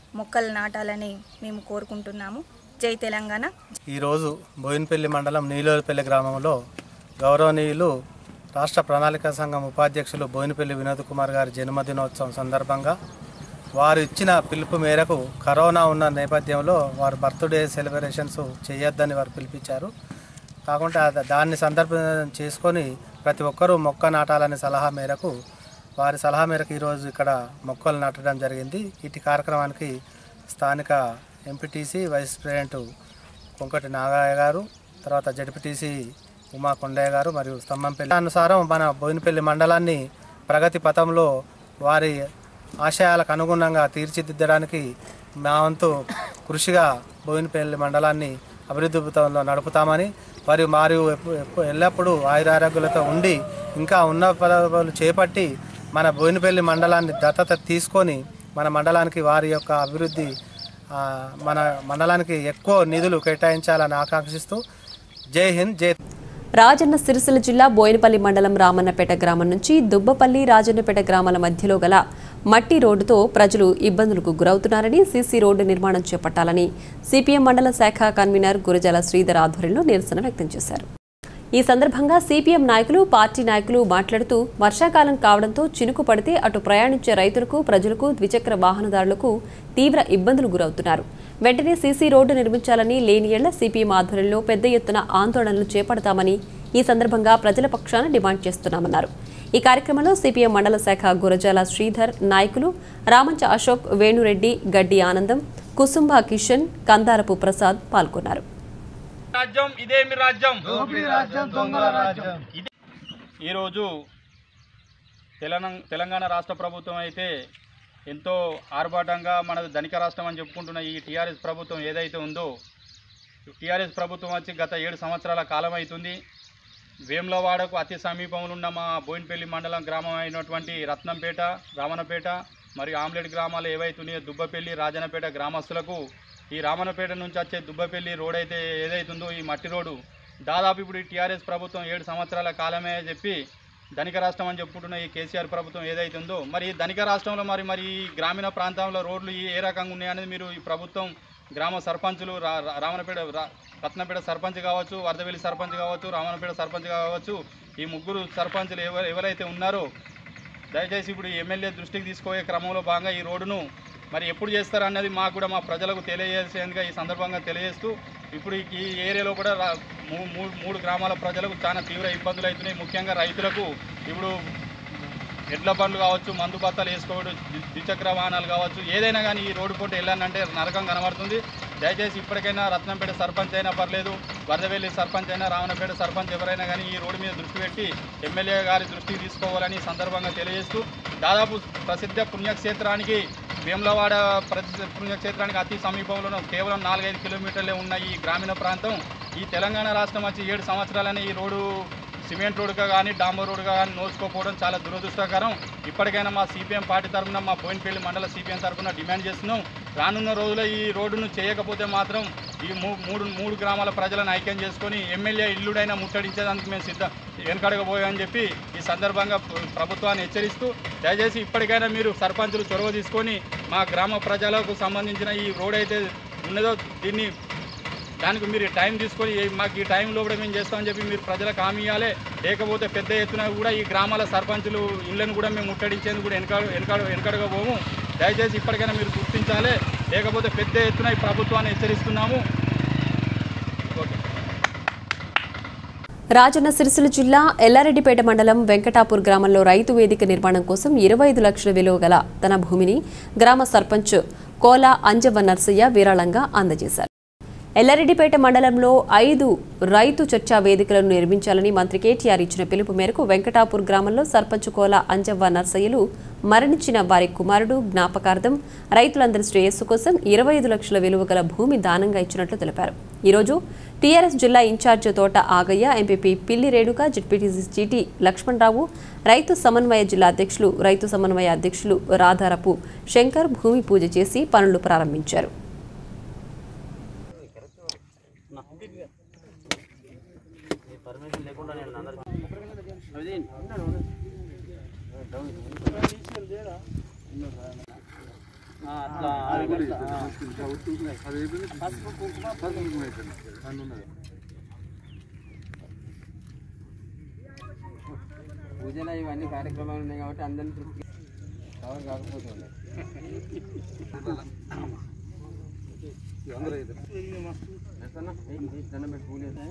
మొక్కలు నాటాలని మేము కోరుకుంటున్నాము జై తెలంగాణ ఈరోజు బోయినపల్లి మండలం నీలోపల్లి గ్రామంలో గౌరవనీయులు రాష్ట్ర ప్రణాళిక సంఘం ఉపాధ్యక్షులు బోయినపల్లి వినోద్ కుమార్ గారి జన్మదినోత్సవం సందర్భంగా వారు ఇచ్చిన పిలుపు మేరకు కరోనా ఉన్న నేపథ్యంలో వారు బర్త్డే సెలబ్రేషన్స్ చేయొద్దని వారు పిలిపించారు కాకుండా దా- దాన్ని సందర్భం చేసుకొని ప్రతి ఒక్కరూ మొక్క నాటాలనే సలహా మేరకు వారి సలహా మేరకు ఈరోజు ఇక్కడ మొక్కలు నాటడం జరిగింది ఇటు కార్యక్రమానికి స్థానిక MPTC vice president Konkati Nagaiah గారు తర్వాత జడ్పీటీసీ ఉమా కొండయ్య గారు మరియు స్తంభంపల్లి అనుసారం మన బోయినపల్లి మండలాన్ని ప్రగతి పథంలో వారి ఆశయాలకు అనుగుణంగా తీర్చిదిద్దడానికి మా వంతు కృషిగా బోయినపల్లి మండలాన్ని అభివృద్ధి పథంలో నడుపుతామని మరియు మరియు ఎప్పు- ఎప్పు- ఎల్లప్పుడూ ఆయురారోగ్యాలతో ఉండి ఇంకా ఉన్న పదవులు చేపట్టి మన బోయినపల్లి మండలాన్ని దత్తత తీసుకొని మన మండలానికి వారి యొక్క అభివృద్ధి ఆ, మన మండలానికి ఎక్కువ నిధులు కేటాయించాలని ఆకాంక్షిస్తూ జై హింద్ జై రాజన్న సిరిసిల్ల జిల్లా బోయినపల్లి మండలం రామన్నపేట గ్రామం నుంచి దుబ్బపల్లి రాజన్నపేట గ్రామాల మధ్యలో గల మట్టి రోడ్డుతో ప్రజలు ఇబ్బందులకు గురవుతున్నారని సీసీ రోడ్డు నిర్మాణం చేపట్టాలని సిపిఎం మండల శాఖ కన్వీనర్ గురజాల శ్రీధర్ ఆధ్వర్యంలో నిరసన వ్యక్తం చేశారు ఈ సందర్భంగా సిపిఎం నాయకులు పార్టీ నాయకులు మాట్లాడుతూ వర్షాకాలం కావడంతో చినుకు పడితే అటు ప్రయాణించే రైతులకు ప్రజలకు ద్విచక్ర వాహనదారులకు తీవ్ర ఇబ్బందులు గురవుతున్నారు వెంటనే సీసీ రోడ్డు నిర్మించాలని లేని ఏళ్ల సిపిఎం ఆధ్వర్యంలో పెద్ద ఎత్తున ఆందోళనలు చేపడతామని ఈ సందర్భంగా ప్రజల పక్షాన డిమాండ్ చేస్తున్నామన్నారు ఈ కార్యక్రమంలో సిపిఎం మండల శాఖ గురజాల శ్రీధర్ నాయకులు రామంచ అశోక్ వేణురెడ్డి గడ్డి ఆనందం కుసుంబ కిషన్ కందారపు ప్రసాద్ పాల్గొన్నారు రాజ్యం ఇదేమి రాజ్యం రాజ్యం దొంగల రాజ్యం ఇది ఈరోజు తెలంగాణ తెలంగాణ రాష్ట్ర ప్రభుత్వం అయితే ఎంతో ఆర్భాటంగా మన ధనిక రాష్ట్రం అని చెప్పుకుంటున్న ఈ టీఆర్ఎస్ ప్రభుత్వం ఏదైతే ఉందో టీఆర్ఎస్ ప్రభుత్వం వచ్చి గత ఏడు సంవత్సరాల కాలం అవుతుంది వేములవాడకు అతి సమీపంలో ఉన్న మా బోయినపల్లి మండలం గ్రామం అయినటువంటి రత్నంపేట రామన్నపేట మరియు ఆమ్లెట్ గ్రామాలు ఏవైతున్నాయో దుబ్బపల్లి రాజన్నపేట గ్రామస్తులకు ఈ రామన్నపేట నుంచి వచ్చే దుబ్బపల్లి రోడ్ అయితే ఏదైతుందో ఈ మట్టి రోడ్డు దాదాపు ఇప్పుడు ఈ టీఆర్ఎస్ ప్రభుత్వం ఏడు సంవత్సరాల కాలమే చెప్పి ధనిక రాష్ట్రం అని చెప్పుకుంటున్న ఈ కేసీఆర్ ప్రభుత్వం ఏదైతే ఉందో మరి ఈ ధనిక రాష్ట్రంలో మరి మరి ఈ గ్రామీణ ప్రాంతంలో రోడ్లు ఈ ఏ రకంగా ఉన్నాయనేది మీరు ఈ ప్రభుత్వం గ్రామ సర్పంచులు రా రా- రామనపేట రా- రత్నపేట సర్పంచ్ కావచ్చు వరదవెల్లి సర్పంచ్ కావచ్చు రామనపేట సర్పంచ్ కావచ్చు ఈ ముగ్గురు సర్పంచులు ఎవరు ఎవరైతే ఉన్నారో దయచేసి ఇప్పుడు ఈ ఎమ్మెల్యే దృష్టికి తీసుకుపోయే క్రమంలో భాగంగా ఈ రోడ్డును మరి ఎప్పుడు చేస్తారన్నది మాకు కూడా మా ప్రజలకు తెలియజేసేందుగా ఈ సందర్భంగా తెలియజేస్తూ ఇప్పుడు ఈ- ఈ ఏరియాలో కూడా రా- మూ- మూ- మూడు గ్రామాల ప్రజలకు చాలా తీవ్ర ఇబ్బందులు అవుతున్నాయి ముఖ్యంగా రైతులకు ఇప్పుడు ఎడ్ల బండ్లు కావచ్చు మందు బత్తాలు వేసుకోవడం ద్వి- ద్విచక్ర వాహనాలు కావచ్చు ఏదైనా కానీ ఈ రోడ్డు పూట వెళ్ళానంటే నరకం కనబడుతుంది దయచేసి ఇప్పటికైనా రత్నంపేట సర్పంచ్ అయినా పర్లేదు వరదవెల్లి సర్పంచ్ అయినా రావణపేట సర్పంచ్ ఎవరైనా కానీ ఈ రోడ్డు మీద దృష్టి పెట్టి ఎమ్మెల్యే గారి దృష్టికి తీసుకోవాలని ఈ సందర్భంగా తెలియజేస్తూ దాదాపు ప్రసిద్ధ పుణ్యక్షేత్రానికి వేములవాడ ప్రసిద్ధ పుణ్యక్షేత్రానికి అతి సమీపంలో కేవలం నాలుగైదు కిలోమీటర్లే ఉన్న ఈ గ్రామీణ ప్రాంతం ఈ తెలంగాణ రాష్ట్రం వచ్చి ఏడు సంవత్సరాలని ఈ రోడ్డు సిమెంట్ రోడ్డుగా కానీ డాంబర్ రోడ్డుగా కానీ నోచుకోకపోవడం చాలా దురదృష్టకరం ఇప్పటికైనా మా సిపిఎం పార్టీ తరఫున మా బోయినపల్లి మండల సిపిఎం తరఫున డిమాండ్ చేస్తున్నాం రానున్న రోజుల్లో ఈ రోడ్డును చేయకపోతే మాత్రం ఈ మూ- మూడు మూడు గ్రామాల ప్రజలను ఐక్యం చేసుకొని ఎమ్మెల్యే ఇల్లుడైనా ముట్టడించేదానికి మేము సిద్ధ వెనకడగబోయామని చెప్పి ఈ సందర్భంగా ప్ర- ప్రభుత్వాన్ని హెచ్చరిస్తూ దయచేసి ఇప్పటికైనా మీరు సర్పంచులు చొరవ తీసుకొని మా గ్రామ ప్రజలకు సంబంధించిన ఈ రోడ్ అయితే ఉన్నదో దీన్ని దానికి మీరు టైం తీసుకొని ఏ- మాకు ఈ టైంలో కూడా మేము చేస్తామని చెప్పి మీరు ప్రజలకు హామీ ఇవ్వాలి లేకపోతే పెద్ద ఎత్తున కూడా ఈ గ్రామాల సర్పంచులు ఇళ్లను కూడా మేము ముట్టడించేందుకు కూడా వెనక వెనక వెనకడుగా పోము దయచేసి ఇప్పటికైనా మీరు గుర్తించాలి లేకపోతే పెద్ద ఎత్తున ఈ ప్రభుత్వాన్ని హెచ్చరిస్తున్నాము ఓకే రాజన్న సిరిసిల్ల జిల్లా ఎల్లారెడ్డిపేట మండలం వెంకటాపూర్ గ్రామంలో రైతు వేదిక నిర్మాణం కోసం ఇరవై ఐదు లక్షల విలువ గల తన భూమిని గ్రామ సర్పంచ్ కోలా అంజవ్వ నర్సయ్య విరాళంగా అందజేశారు ఎల్లారెడ్డిపేట మండలంలో ఐదు రైతు చర్చా వేదికలను నిర్మించాలని మంత్రి కేటీఆర్ ఇచ్చిన పిలుపు మేరకు వెంకటాపూర్ గ్రామంలో సర్పంచ్ కోల అంజవ్వ నర్సయ్యలు మరణించిన వారి కుమారుడు జ్ఞాపకార్థం రైతులందరి శ్రేయస్సు కోసం ఇరవై ఐదు లక్షల విలువ గల భూమి దానంగా ఇచ్చినట్లు తెలిపారు ఈరోజు టీఆర్ఎస్ జిల్లా ఇన్ఛార్జ్ తోట ఆగయ్య ఎంపీపీ పిల్లి రేణుక జడ్పీటీసీ జీటీ లక్ష్మణరావు రైతు సమన్వయ జిల్లా అధ్యక్షులు రైతు సమన్వయ అధ్యక్షులు రాధారపు శంకర్ భూమి పూజ చేసి పనులు ప్రారంభించారు అట్లా అది పెడతా. పసుపు కుంకుమ పూజలు ఇవన్నీ కార్యక్రమాలు ఉన్నాయి కాబట్టి అందరిని తృప్తి కవర్ కాకపోతే ఉన్నాయి ఎట్లన్నా? ఏయ్, ఈ దండం పెట్టి పూలు వేస్తా.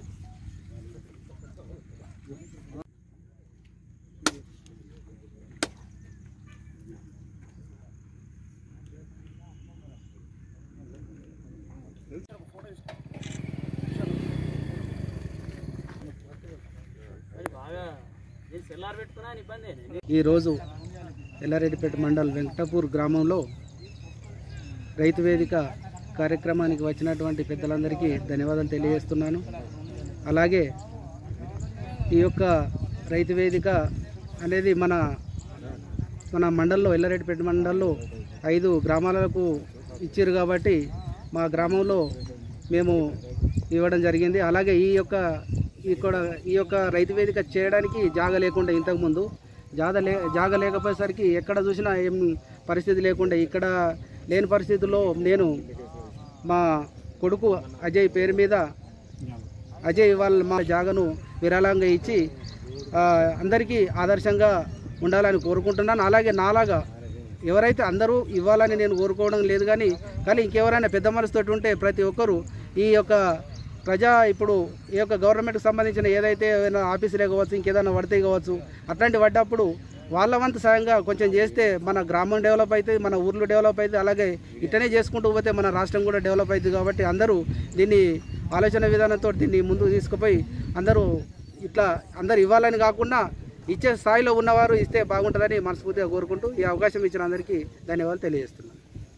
బాగా సెల్లార్ పెట్టుకున్నా ఇబ్బంది ఈరోజు ఎల్లారెడ్డిపేట మండల్ వెంకటపూర్ గ్రామంలో రైతు వేదిక కార్యక్రమానికి వచ్చినటువంటి పెద్దలందరికీ ధన్యవాదాలు తెలియజేస్తున్నాను అలాగే ఈ యొక్క రైతు వేదిక అనేది మన మన మండల్లో ఎల్లారెడ్డిపేట మండల్లో ఐదు గ్రామాలకు ఇచ్చారు కాబట్టి మా గ్రామంలో మేము ఇవ్వడం జరిగింది అలాగే ఈ యొక్క ఇక్కడ ఈ యొక్క రైతు వేదిక చేయడానికి జాగ లేకుండా ఇంతకుముందు జాగ లే జాగ లేకపోయేసరికి ఎక్కడ చూసినా ఏం పరిస్థితి లేకుండా ఇక్కడ లేని పరిస్థితుల్లో నేను మా కొడుకు అజయ్ పేరు మీద అజయ్ వాళ్ళ మా జాగను విరాళంగా ఇచ్చి ఆ, అందరికీ ఆదర్శంగా ఉండాలని కోరుకుంటున్నాను అలాగే నాలాగా ఎవరైతే అందరూ ఇవ్వాలని నేను కోరుకోవడం లేదు కానీ కానీ ఇంకెవరైనా పెద్ద మనసుతోటి ఉంటే ప్రతి ఒక్కరూ ఈ యొక్క ప్రజా ఇప్పుడు ఈ యొక్క గవర్నమెంట్కి సంబంధించిన ఏదైతే ఏదైనా ఆఫీసులే కావచ్చు ఇంకేదైనా పడితే కావచ్చు అట్లాంటి పడ్డప్పుడు వాళ్ళ వంతు సాయంగా కొంచెం చేస్తే మన గ్రామం డెవలప్ అవుతుంది మన ఊర్లు డెవలప్ అవుతుంది అలాగే ఇట్లనే చేసుకుంటూ పోతే మన రాష్ట్రం కూడా డెవలప్ అవుతుంది కాబట్టి అందరూ దీన్ని ఆలోచన విధానంతో దీన్ని ముందుకు తీసుకుపోయి అందరూ ఇట్లా అందరు ఇవ్వాలని కాకుండా ఇచ్చే స్థాయిలో ఉన్నవారు ఇస్తే బాగుంటుందని మనస్ఫూర్తిగా కోరుకుంటూ ఈ అవకాశం ఇచ్చిన అందరికీ ధన్యవాదాలు తెలియజేస్తున్నాను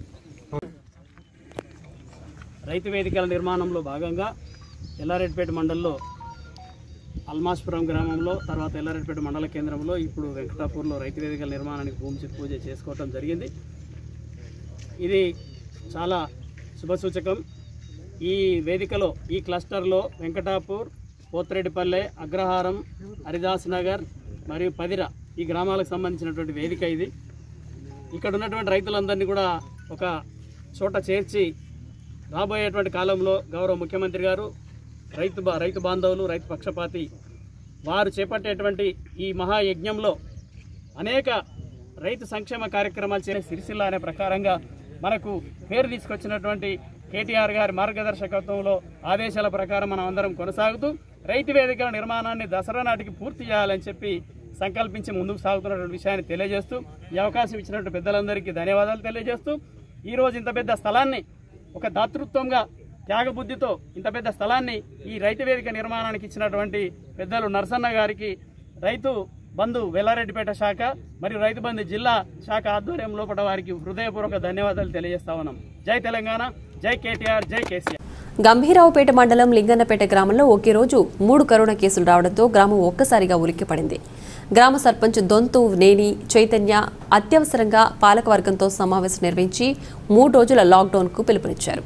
రైతు వేదికల నిర్మాణంలో భాగంగా ఎల్లారెడ్డిపేట మండలంలో అల్మాస్పురం గ్రామంలో తర్వాత ఎల్లారెడ్డిపేట మండల కేంద్రంలో ఇప్పుడు వెంకటాపూర్లో రైతు వేదికల నిర్మాణానికి భూమి పూజ చేసుకోవటం జరిగింది ఇది చాలా శుభసూచకం ఈ వేదికలో ఈ క్లస్టర్లో వెంకటాపూర్ పోతిరెడ్డిపల్లె అగ్రహారం హరిదాస్ నగర్ మరియు పదిర ఈ గ్రామాలకు సంబంధించినటువంటి వేదిక ఇది ఇక్కడ ఉన్నటువంటి రైతులందరినీ కూడా ఒక చోట చేర్చి రాబోయేటువంటి కాలంలో గౌరవ ముఖ్యమంత్రి గారు రైతు బా రైతు బాంధవులు రైతు పక్షపాతి వారు చేపట్టేటువంటి ఈ మహాయజ్ఞంలో అనేక రైతు సంక్షేమ కార్యక్రమాలు చే సిరిసిల్ల అనే ప్రకారంగా మనకు పేరు తీసుకొచ్చినటువంటి కేటీఆర్ గారి మార్గదర్శకత్వంలో ఆదేశాల ప్రకారం మనం అందరం కొనసాగుతూ రైతు వేదికల నిర్మాణాన్ని దసరా నాటికి పూర్తి చేయాలని చెప్పి సంకల్పించి ముందుకు సాగుతున్నటువంటి విషయాన్ని తెలియజేస్తూ ఈ అవకాశం ఇచ్చినటువంటి పెద్దలందరికీ ధన్యవాదాలు తెలియజేస్తూ ఈరోజు ఇంత పెద్ద స్థలాన్ని ఒక దాతృత్వంగా త్యాగబుద్ధితో ఇంత పెద్ద స్థలాన్ని ఈ రైతు వేదిక నిర్మాణానికి ఇచ్చినటువంటి పెద్దలు నరసన్న గారికి రైతు బంధు వెల్లారెడ్డిపేట శాఖ మరియు రైతు బంధు జిల్లా శాఖ ఆధ్వర్యం లోపల వారికి హృదయపూర్వక ధన్యవాదాలు తెలియజేస్తా ఉన్నాం జై తెలంగాణ జై కేటీఆర్ జై కేసీఆర్ గంభీరావుపేట మండలం లింగన్నపేట గ్రామంలో ఒకే రోజు మూడు కరోనా కేసులు రావడంతో గ్రామం ఒక్కసారిగా ఉలిక్కిపడింది గ్రామ సర్పంచ్ దొంతు నేని చైతన్య అత్యవసరంగా పాలకవర్గంతో సమావేశం నిర్వహించి మూడు రోజుల లాక్డౌన్కు పిలుపునిచ్చారు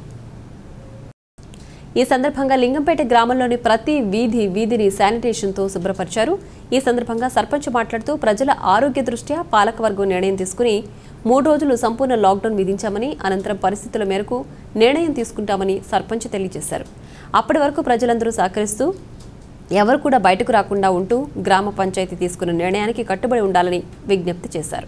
ఈ సందర్భంగా లింగంపేట గ్రామంలోని ప్రతి వీధి వీధిని శానిటేషన్తో శుభ్రపరిచారు ఈ సందర్భంగా సర్పంచ్ మాట్లాడుతూ ప్రజల ఆరోగ్య దృష్ట్యా పాలకవర్గం నిర్ణయం తీసుకుని మూడు రోజులు సంపూర్ణ లాక్డౌన్ విధించామని అనంతరం పరిస్థితుల మేరకు నిర్ణయం తీసుకుంటామని సర్పంచ్ తెలియజేశారు అప్పటి వరకు ప్రజలందరూ సహకరిస్తూ ఎవరు కూడా బయటకు రాకుండా ఉంటూ గ్రామ పంచాయతీ తీసుకున్న నిర్ణయానికి కట్టుబడి ఉండాలని విజ్ఞప్తి చేశారు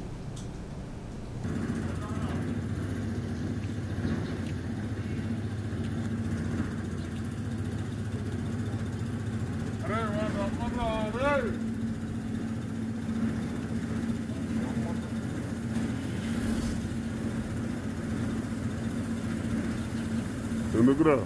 ఎందుకురా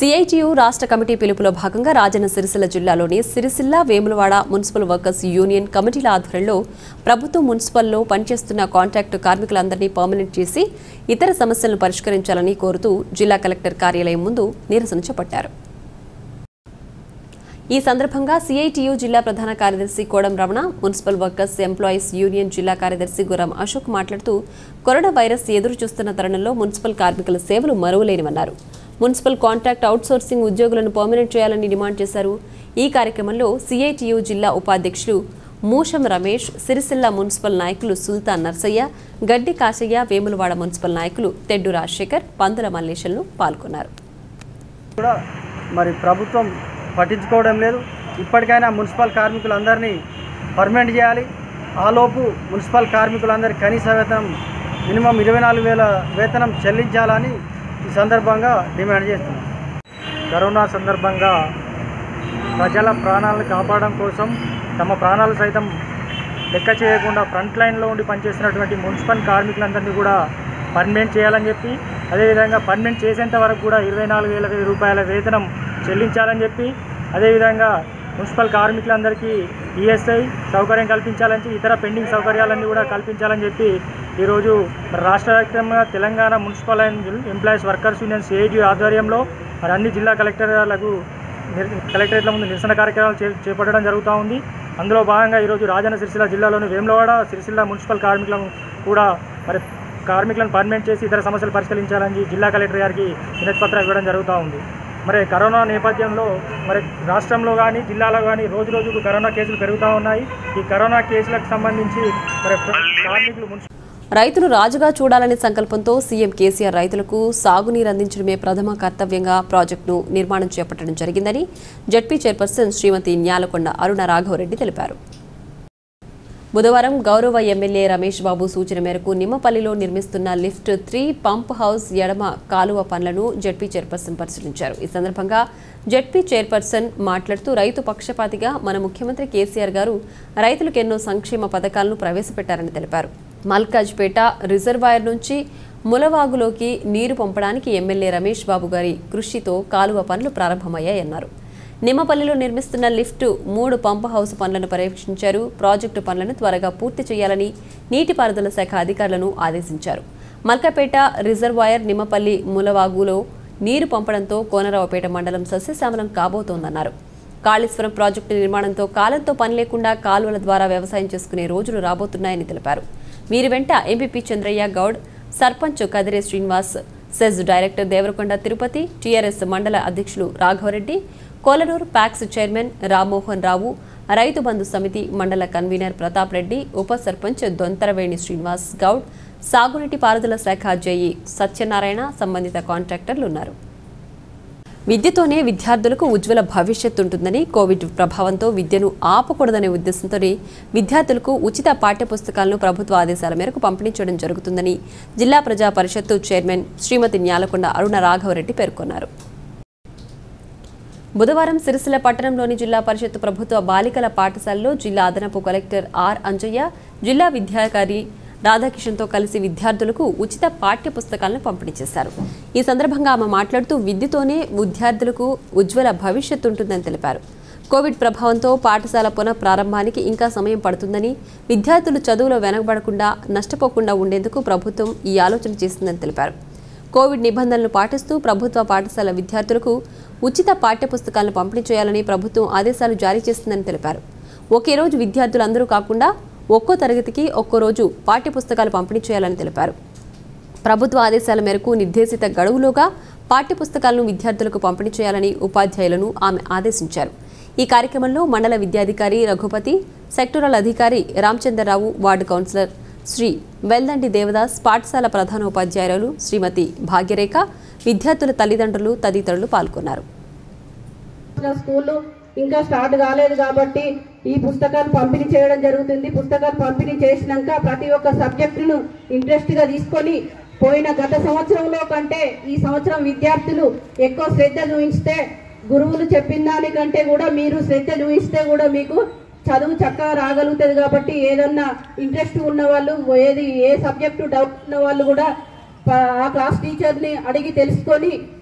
సిఐటియు రాష్ట్ర కమిటీ పిలుపులో భాగంగా రాజన్న సిరిసిల్ల జిల్లాలోని Sircilla Vemulawada municipal workers union కమిటీల ఆధ్వర్యంలో ప్రభుత్వం మున్సిపల్లో పనిచేస్తున్న కాంట్రాక్టు కార్మికులందరినీ పర్మనెంట్ చేసి ఇతర సమస్యలను పరిష్కరించాలని కోరుతూ జిల్లా కలెక్టర్ కార్యాలయం ముందు నిరసన చేపట్టారు ఈ సందర్భంగా సిఐటియు జిల్లా ప్రధాన కార్యదర్శి Kodam Ramana municipal workers employees union జిల్లా కార్యదర్శి గురం అశోక్ మాట్లాడుతూ కరోనా వైరస్ ఎదురు చూస్తున్న తరుణంలో మున్సిపల్ కార్మికుల సేవలు మరువలేనివన్నారు మున్సిపల్ కాంట్రాక్ట్ అవుట్సోర్సింగ్ ఉద్యోగులను పర్మనెంట్ చేయాలని డిమాండ్ చేశారు ఈ కార్యక్రమంలో సిఐటియు జిల్లా ఉపాధ్యక్షులు మూషం రమేష్ సిరిసిల్ల మున్సిపల్ నాయకులు సుల్తాన్ నర్సయ్య గడ్డి కాశయ్య వేములవాడ మున్సిపల్ నాయకులు తెడ్డు రాజశేఖర్ పందుల మల్లేశంలు పాల్గొన్నారు కూడా మరి ప్రభుత్వం పట్టించుకోవడం లేదు ఇప్పటికైనా మున్సిపల్ కార్మికులందరినీ పర్మనెంట్ చేయాలి ఆలోపు మున్సిపల్ కార్మికులందరి కనీస వేతనం మినిమం ఇరవై నాలుగు వేల వేతనం చెల్లించాలని ఈ సందర్భంగా డిమాండ్ చేస్తున్నాం కరోనా సందర్భంగా ప్రజల ప్రాణాలను కాపాడడం కోసం తమ ప్రాణాలు సైతం లెక్క చేయకుండా ఫ్రంట్ లైన్లో ఉండి పనిచేస్తున్నటువంటి మున్సిపల్ కార్మికులందరినీ కూడా పర్మనెంట్ చేయాలని చెప్పి అదేవిధంగా పర్మనెంట్ చేసేంత వరకు కూడా ఇరవై నాలుగు వేల రూపాయల వేతనం చెల్లించాలని చెప్పి అదేవిధంగా మున్సిపల్ కార్మికులందరికీ ఈఎస్ఐ సౌకర్యం కల్పించాలని చెప్పి ఇతర పెండింగ్ సౌకర్యాలన్నీ కూడా కల్పించాలని చెప్పి ఈరోజు మరి రాష్ట్ర వ్యాప్తంగా Telangana municipal and employees workers union CITU ఆధ్వర్యంలో మరి అన్ని జిల్లా కలెక్టర్లకు నిర్- కలెక్టరేట్ల ముందు నిరసన కార్యక్రమాలు చే చేపట్టడం జరుగుతూ ఉంది అందులో భాగంగా ఈరోజు రాజన్న సిరిసిల్ల జిల్లాలోని వేములవాడ సిరిసిల్ల మున్సిపల్ కార్మికులను కూడా మరి కార్మికులను పర్మనెంట్ చేసి ఇతర సమస్యలు పరిష్కరించాలని జిల్లా కలెక్టర్ గారికి వినతి పత్రం ఇవ్వడం జరుగుతూ ఉంది మరి కరోనా నేపథ్యంలో మరి రాష్ట్రంలో కానీ జిల్లాలో కానీ రోజు రోజుకు కరోనా కేసులు పెరుగుతూ ఉన్నాయి ఈ కరోనా కేసులకు సంబంధించి మరి కార్మికులు మున్సి రైతులు రాజుగా చూడాలనే సంకల్పంతో సీఎం కేసీఆర్ రైతులకు సాగునీరు అందించడమే ప్రథమ కర్తవ్యంగా ప్రాజెక్టును నిర్మాణం చేపట్టడం జరిగిందని జడ్పీ చైర్పర్సన్ శ్రీమతి న్యాలకొండ అరుణ రాఘవరెడ్డి తెలిపారు బుధవారం గౌరవ ఎమ్మెల్యే రమేష్ బాబు సూచన మేరకు నిమ్మపల్లిలో నిర్మిస్తున్న లిఫ్ట్ త్రీ పంప్ హౌస్ ఎడమ కాలువ పనులను జడ్పీ చైర్పర్సన్ పరిశీలించారు ఈ సందర్భంగా జడ్పీ చైర్పర్సన్ మాట్లాడుతూ రైతు పక్షపాతిగా మన ముఖ్యమంత్రి కేసీఆర్ గారు రైతులకు ఎన్నో సంక్షేమ పథకాలను ప్రవేశపెట్టారని తెలిపారు మల్కాజ్పేట రిజర్వాయర్ నుంచి ములవాగులోకి నీరు పంపడానికి ఎమ్మెల్యే రమేష్ బాబు గారి కృషితో కాలువ పనులు ప్రారంభమయ్యాయన్నారు నిమ్మపల్లిలో నిర్మిస్తున్న లిఫ్ట్ మూడు పంప్ హౌస్ పనులను పర్యవేక్షించారు ప్రాజెక్టు పనులను త్వరగా పూర్తి చేయాలని నీటిపారుదల శాఖ అధికారులను ఆదేశించారు మల్కపేట రిజర్వాయర్ నిమ్మపల్లి ములవాగులో నీరు పంపడంతో కోనరావుపేట మండలం సస్యశ్యామలం కాబోతోందన్నారు కాళేశ్వరం ప్రాజెక్టు నిర్మాణంతో కాలంతో పని లేకుండా కాలువల ద్వారా వ్యవసాయం చేసుకునే రోజులు రాబోతున్నాయని తెలిపారు వీరి వెంట MPP Chandraiah Goud sarpanch Kadire Srinivas cess director Devarakonda Tirupati TRS మండల అధ్యక్షులు రాఘవరెడ్డి కోలనూరు ప్యాక్స్ చైర్మన్ రామ్మోహన్ రావు రైతు బంధు సమితి మండల కన్వీనర్ ప్రతాప్ రెడ్డి ఉప సర్పంచ్ దొంతరవేణి శ్రీనివాస్ గౌడ్ సాగునీటి పారుదల శాఖ జేఈ సత్యనారాయణ సంబంధిత కాంట్రాక్టర్లు ఉన్నారు విద్యతోనే విద్యార్థులకు ఉజ్వల భవిష్యత్తు ఉంటుందని కోవిడ్ ప్రభావంతో విద్యను ఆపకూడదనే ఉద్దేశంతోనే విద్యార్థులకు ఉచిత పాఠ్యపుస్తకాలను ప్రభుత్వ ఆదేశాల మేరకు పంపిణీ చేయడం జరుగుతుందని జిల్లా ప్రజా పరిషత్తు చైర్మన్ శ్రీమతి న్యాలకొండ అరుణ రాఘవరెడ్డి పేర్కొన్నారు బుధవారం సిరిసిల్ల పట్టణంలోని జిల్లా పరిషత్ ప్రభుత్వ బాలికల పాఠశాలలో జిల్లా అదనపు కలెక్టర్ ఆర్ అంజయ్య జిల్లా విద్యాధికారి రాధాకిషన్తో కలిసి విద్యార్థులకు ఉచిత పాఠ్య పుస్తకాలను పంపిణీ చేశారు ఈ సందర్భంగా ఆమె మాట్లాడుతూ విద్యతోనే విద్యార్థులకు ఉజ్వల భవిష్యత్తు ఉంటుందని తెలిపారు కోవిడ్ ప్రభావంతో పాఠశాల పునః ప్రారంభానికి ఇంకా సమయం పడుతుందని విద్యార్థులు చదువులో వెనకబడకుండా నష్టపోకుండా ఉండేందుకు ప్రభుత్వం ఈ ఆలోచన చేసిందని తెలిపారు కోవిడ్ నిబంధనలు పాటిస్తూ ప్రభుత్వ పాఠశాల విద్యార్థులకు ఉచిత పాఠ్యపుస్తకాలను పంపిణీ చేయాలని ప్రభుత్వం ఆదేశాలు జారీ చేస్తుందని తెలిపారు ఒకే రోజు విద్యార్థులందరూ కాకుండా ఒక్కో తరగతికి ఒక్కో రోజు పాఠ్యపుస్తకాలు పంపిణీ చేయాలని తెలిపారు ప్రభుత్వ ఆదేశాల మేరకు నిర్దేశిత గడువులోగా పాఠ్యపుస్తకాలను విద్యార్థులకు పంపిణీ చేయాలని ఉపాధ్యాయులను ఆమె ఆదేశించారు ఈ కార్యక్రమంలో మండల విద్యాధికారి రఘుపతి సెక్టోరల్ అధికారి రామచంద్రరావు వార్డు కౌన్సిలర్ శ్రీ వెల్దండి దేవదాస్ పాఠశాల ప్రధాన ఉపాధ్యాయురాలు శ్రీమతి భాగ్యరేఖ విద్యార్థుల తల్లిదండ్రులు తదితరులు పాల్గొన్నారు స్కూళ్ళు ఇంకా స్టార్ట్ కాలేదు కాబట్టి ఈ పుస్తకాలు పంపిణీ చేయడం జరుగుతుంది పుస్తకాలు పంపిణీ చేసినాక ప్రతి ఒక్క సబ్జెక్టును ఇంట్రెస్ట్ గా తీసుకొని పోయిన గత సంవత్సరంలో కంటే ఈ సంవత్సరం విద్యార్థులు ఎక్కువ శ్రద్ధ చూపిస్తే గురువులు చెప్పిన దానికంటే కూడా మీరు శ్రద్ధ చూపిస్తే కూడా మీకు చదువు చక్కగా రాగలుగుతుంది కాబట్టి ఏదన్నా ఇంట్రెస్ట్ ఉన్న వాళ్ళు ఏది ఏ సబ్జెక్టు డౌట్ ఉన్న వాళ్ళు కూడా ప- ఆ క్లాస్ టీచర్ని అడిగి తెలుసుకొని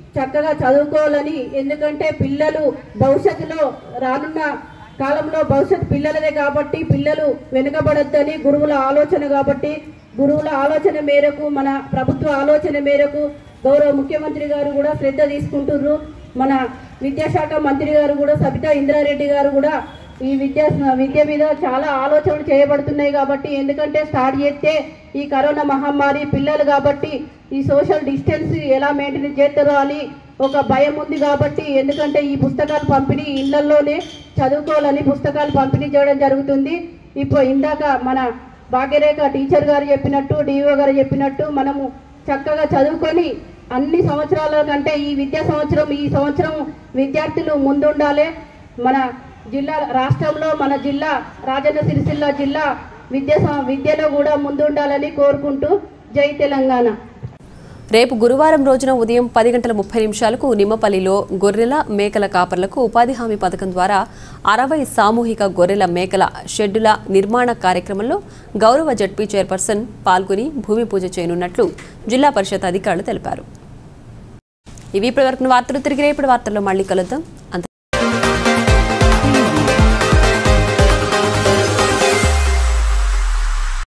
చక్కగా చదువుకోవాలని ఎందుకంటే పిల్లలు భవిష్యత్తులో రానున్న కాలంలో భవిష్యత్ పిల్లలదే కాబట్టి పిల్లలు వెనుకబడొద్దని గురువుల ఆలోచన కాబట్టి గురువుల ఆలోచన మేరకు మన ప్రభుత్వ ఆలోచన మేరకు గౌరవ ముఖ్యమంత్రి గారు కూడా శ్రద్ధ తీసుకుంటుర్రు మన విద్యాశాఖ మంత్రి గారు కూడా సబితా ఇంద్రారెడ్డి గారు కూడా ఈ విద్య విద్య మీద చాలా ఆలోచనలు చేయబడుతున్నాయి కాబట్టి ఎందుకంటే స్టార్ట్ చేస్తే ఈ కరోనా మహమ్మారి పిల్లలు కాబట్టి ఈ సోషల్ డిస్టెన్స్ ఎలా మెయింటైన్ చేస్తారో అని ఒక భయం ఉంది కాబట్టి ఎందుకంటే ఈ పుస్తకాలు పంపిణీ ఇళ్లలోనే చదువుకోవాలని పుస్తకాలు పంపిణీ చేయడం జరుగుతుంది ఇప్పుడు ఇందాక మన భాగ్యరేఖ టీచర్ గారు చెప్పినట్టు డిఓ గారు చెప్పినట్టు మనము చక్కగా చదువుకొని అన్ని సంవత్సరాల కంటే ఈ విద్యా సంవత్సరం ఈ సంవత్సరం విద్యార్థులు ముందుండాలి మన జిల్లా రాష్ట్రంలో మన జిల్లా రాజన్న సిరిసిల్ల జిల్లా విద్య సం- విద్యలో కూడా ముందుండాలని కోరుకుంటూ జై తెలంగాణ రేపు గురువారం రోజున ఉదయం పది గంటల ముప్పై నిమిషాలకు నిమ్మపల్లిలో గొర్రెల మేకల కాపర్లకు ఉపాధి హామీ పథకం ద్వారా అరవై సామూహిక గొర్రెల మేకల షెడ్డుల నిర్మాణ కార్యక్రమంలో గౌరవ జడ్పీ చైర్పర్సన్ పాల్గొని భూమి పూజ చేయనున్నట్లు జిల్లా పరిషత్ అధికారులు తెలిపారు ఇవి ఇప్పటివరకు వార్తలు తిరిగి రేపటి వార్తల్లో మళ్ళీ కలుద్దాం